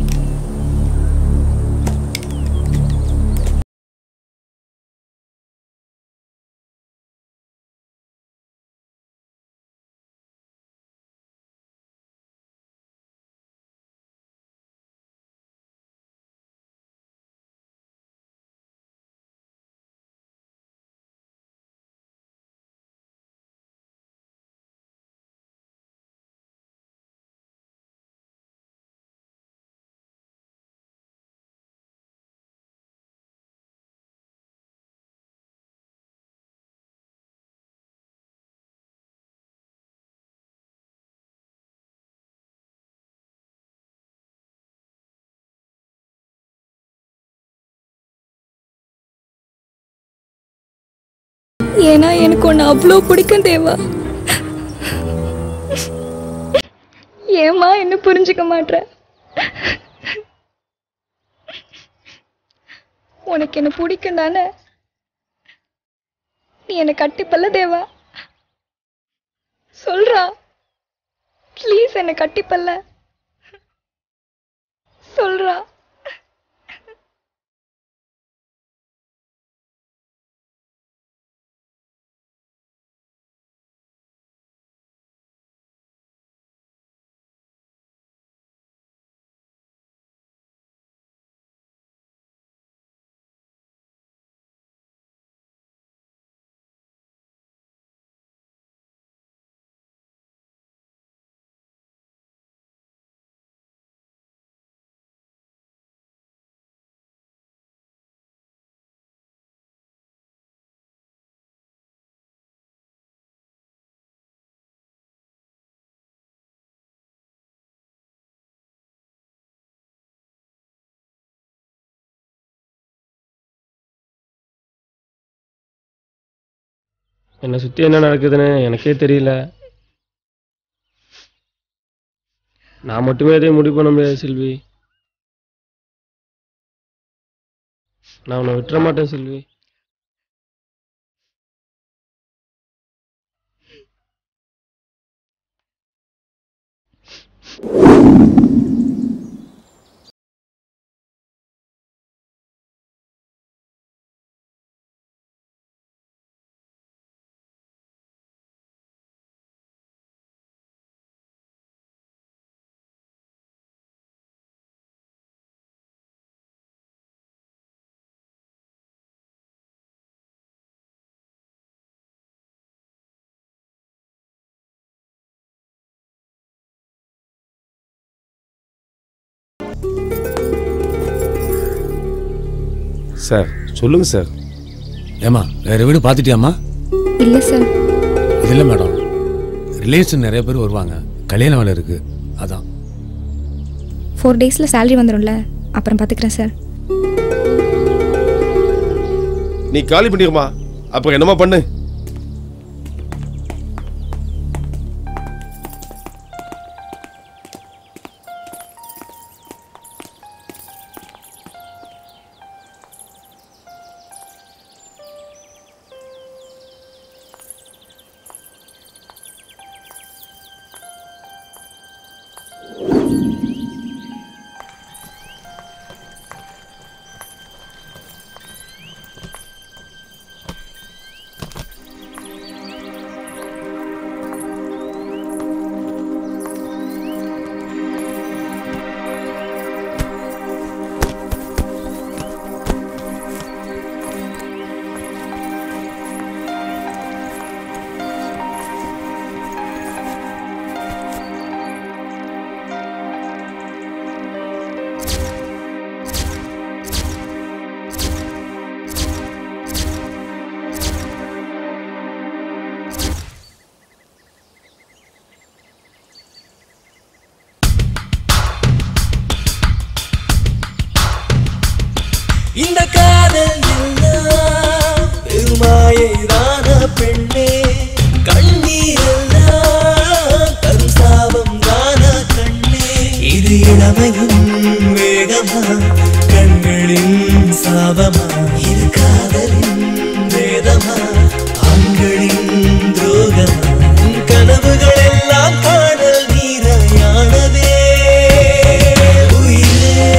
ஏன்னா எனக்கு ஒன்று அவ்வளோ பிடிக்கும் தேவா ஏமா என்ன புரிஞ்சுக்க மாட்ற உனக்கு என்ன பிடிக்கும் தானே நீ என்னை கட்டிப்பல்ல தேவா சொல்றா ப்ளீஸ் என்னை கட்டிப்பல்ல சொல்றா என்னை சுற்றி என்ன நடக்குதுன்னு எனக்கே தெரியல நான் மட்டுமே எதையும் முடிவு பண்ண முடியாது செல்வி நான் உன்னை விட்டுற மாட்டேன் செல்வி சார் சொல்லுங்க சார் ஏமா வேற வீடு பார்த்துட்டியாம்மா இல்லை சார் இது இல்லை மேடம் ரிலேஷன் நிறைய பேர் வருவாங்க கல்யாண வேலை இருக்கு அதான் ஃபோர் டேஸில் சேலரி வந்துடும்ல அப்புறம் பார்த்துக்கிறேன் சார் நீ காலி பண்ணிருமா அப்ப என்னமா பண்ணு இந்த காதல் எல்லாம் பெருமாயைதான பெண்ணே கண்ணீர் எல்லாம் கரும் சாபம் தான கண்ணே இது இளமையும் வேகமா கண்களின் சாபமா இது காதலின் வேதமா ஆண்களின் துரோகமா உன் கனவுகள் எல்லாம் காணல் நீரையானதே உயிரே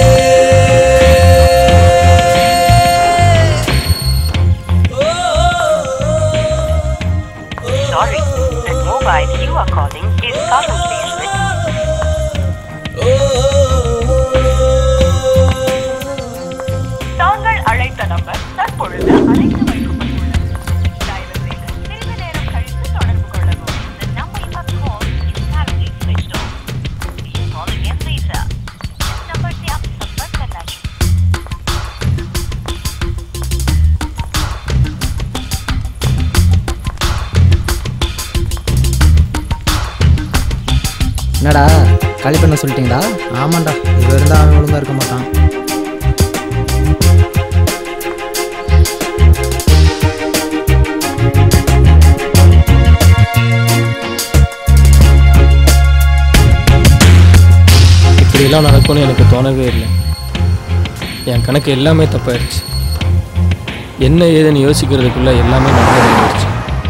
Sorry, the mobile you are calling is currently switched. தாங்கள் அழைத்த நம்பர் தற்பொழுது அழைத்து வைக்கப்பட்டுள்ளது தயவு செய்து சிறிது நேரம் கழித்து தொடர்பு கொள்ளவும் The number you have called is currently switched off. Please call again later. इस नंबर से आप संपर्क करना चाहिए என்னடா காலி பண்ண சொல்லிட்டீங்களா ஆமாண்டா இவ இருந்தால் அவன் ஒழுங்கா இருக்க மாட்டான் இப்படியெல்லாம் நடக்கும்னு எனக்கு தோணவே இல்லை என் கணக்கு எல்லாமே தப்பாயிடுச்சு என்ன ஏதுன்னு யோசிக்கிறதுக்குள்ள எல்லாமே நடந்துருச்சு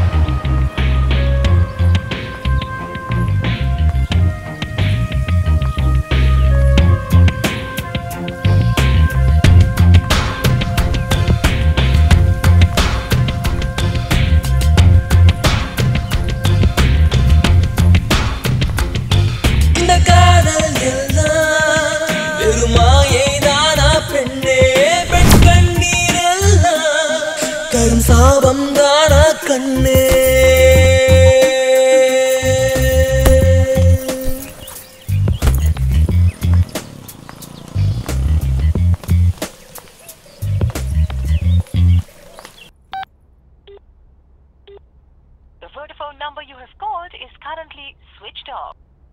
இந்த காதல் எல்லாம் வெறுமாயை தானா பெண்ணே பெண் கண்ணீர் எல்லாம் கரும் சாபம் தானா கண்ணே The Vodafone number you have called is currently switched off.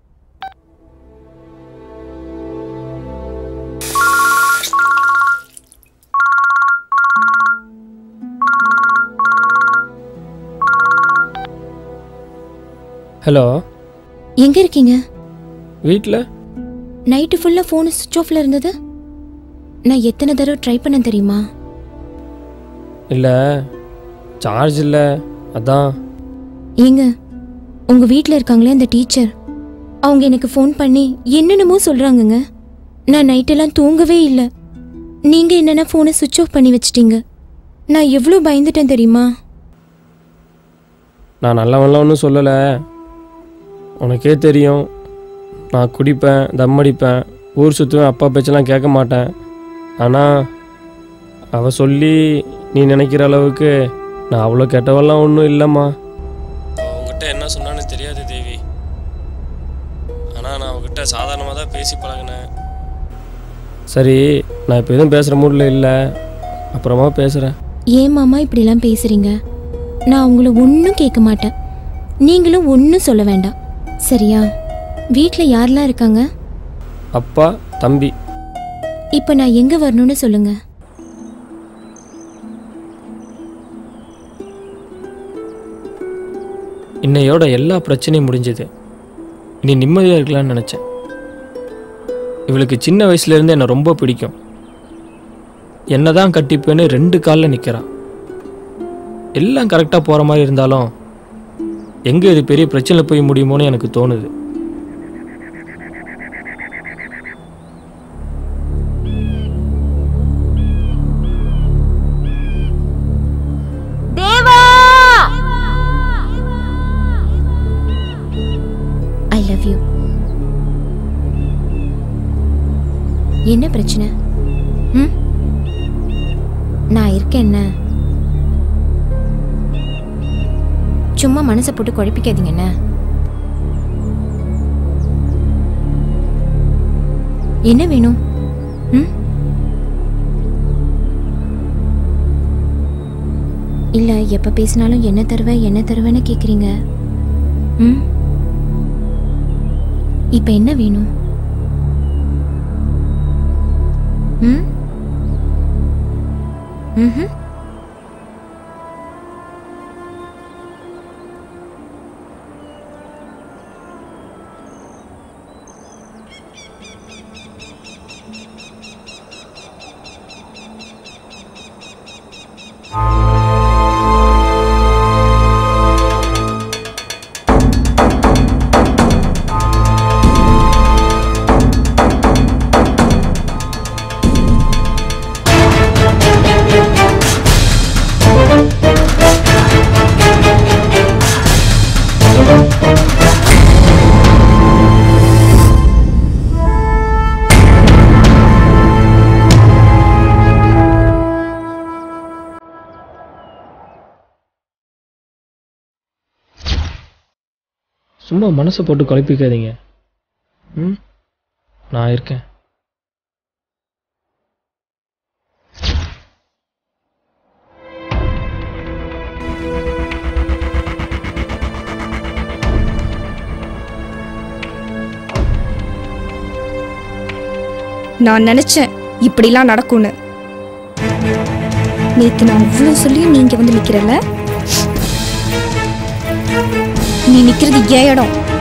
Hello எங்க இருக்கீங்க வீட்டில் நைட்டு ஃபுல்லாக ஃபோனு சுவிட்ச் ஆஃப்ல இருந்தது நான் எத்தனை தடவை ட்ரை பண்ணேன் தெரியுமா இல்லை சார்ஜ் இல்லை அதான் ஏங்க உங்க வீட்டில் இருக்காங்களே அந்த டீச்சர் அவங்க எனக்கு ஃபோன் பண்ணி என்னென்னமோ சொல்றாங்கங்க நான் நைட்டெல்லாம் தூங்கவே இல்லை நீங்க என்னென்ன ஃபோனை சுவிட்ச் ஆஃப் பண்ணி வச்சிட்டீங்க நான் எவ்வளோ பயந்துட்டேன் தெரியுமா நான் நல்லவன்லாம் ஒன்றும் சொல்லலை உனக்கே தெரியும் நான் குடிப்பேன் தம் அடிப்பேன் ஊர் சுற்றுவேன் அப்பா பேச்செல்லாம் கேட்க மாட்டேன் ஆனால் அவள் சொல்லி நீ நினைக்கிற அளவுக்கு நான் அவ்வளோ கெட்டவெல்லாம் ஒன்றும் இல்லைம்மா அவங்ககிட்ட என்ன சொன்னான்னு தெரியாது தேவி ஆனால் நான் அவங்ககிட்ட சாதாரணமாக தான் பேசி பழகினேன் சரி நான் இப்போ எதுவும் பேசுகிற மூடில் இல்லை அப்புறமா பேசுகிறேன் ஏன் மாமா இப்படிலாம் பேசுறீங்க நான் உங்களை ஒன்றும் கேட்க மாட்டேன் நீங்களும் ஒன்றும் சொல்ல வேண்டாம் சரியா வீட்டில் யாரெல்லாம் இருக்காங்க அப்பா தம்பி இப்போ நான் எங்கே வரணும்னு சொல்லுங்க இன்னையோட எல்லா பிரச்சனையும் முடிஞ்சது நீ நிம்மதியாக இருக்கலாம்னு நினச்சேன் இவளுக்கு சின்ன வயசுலேருந்து என்னை ரொம்ப பிடிக்கும் என்ன தான் கட்டிப்பேன்னு ரெண்டு காலில் நிற்கிறா எல்லாம் கரெக்டாக போகிற மாதிரி இருந்தாலும் எங்கே இது பெரிய பிரச்சனை போய் முடியுமோன்னு எனக்கு தோணுது தேவா ஐ லவ் யூ என்ன பிரச்சனை ம் நான் இருக்கேன் என்ன சும்மா மனசை போட்டு குழப்பிக்காதீங்க என்ன என்ன வேணும் ம் இல்ல எப்ப பேசினாலும் என்ன தருவ என்ன தருவேன்னு கேக்குறீங்க ம் இப்ப என்ன வேணும் ம் ம்ஹும். சும்மா மனசை போட்டு குழப்பிக்காதீங்க ம் நான் இருக்கேன் நான் நினைச்சேன் இப்படிலாம் நடக்கும்னு நேத்து நான் அவ்வளோ சொல்லியும் நீ இங்க வந்து நிக்கிறல்ல நீ நிக்கிறது ஏன் இடம்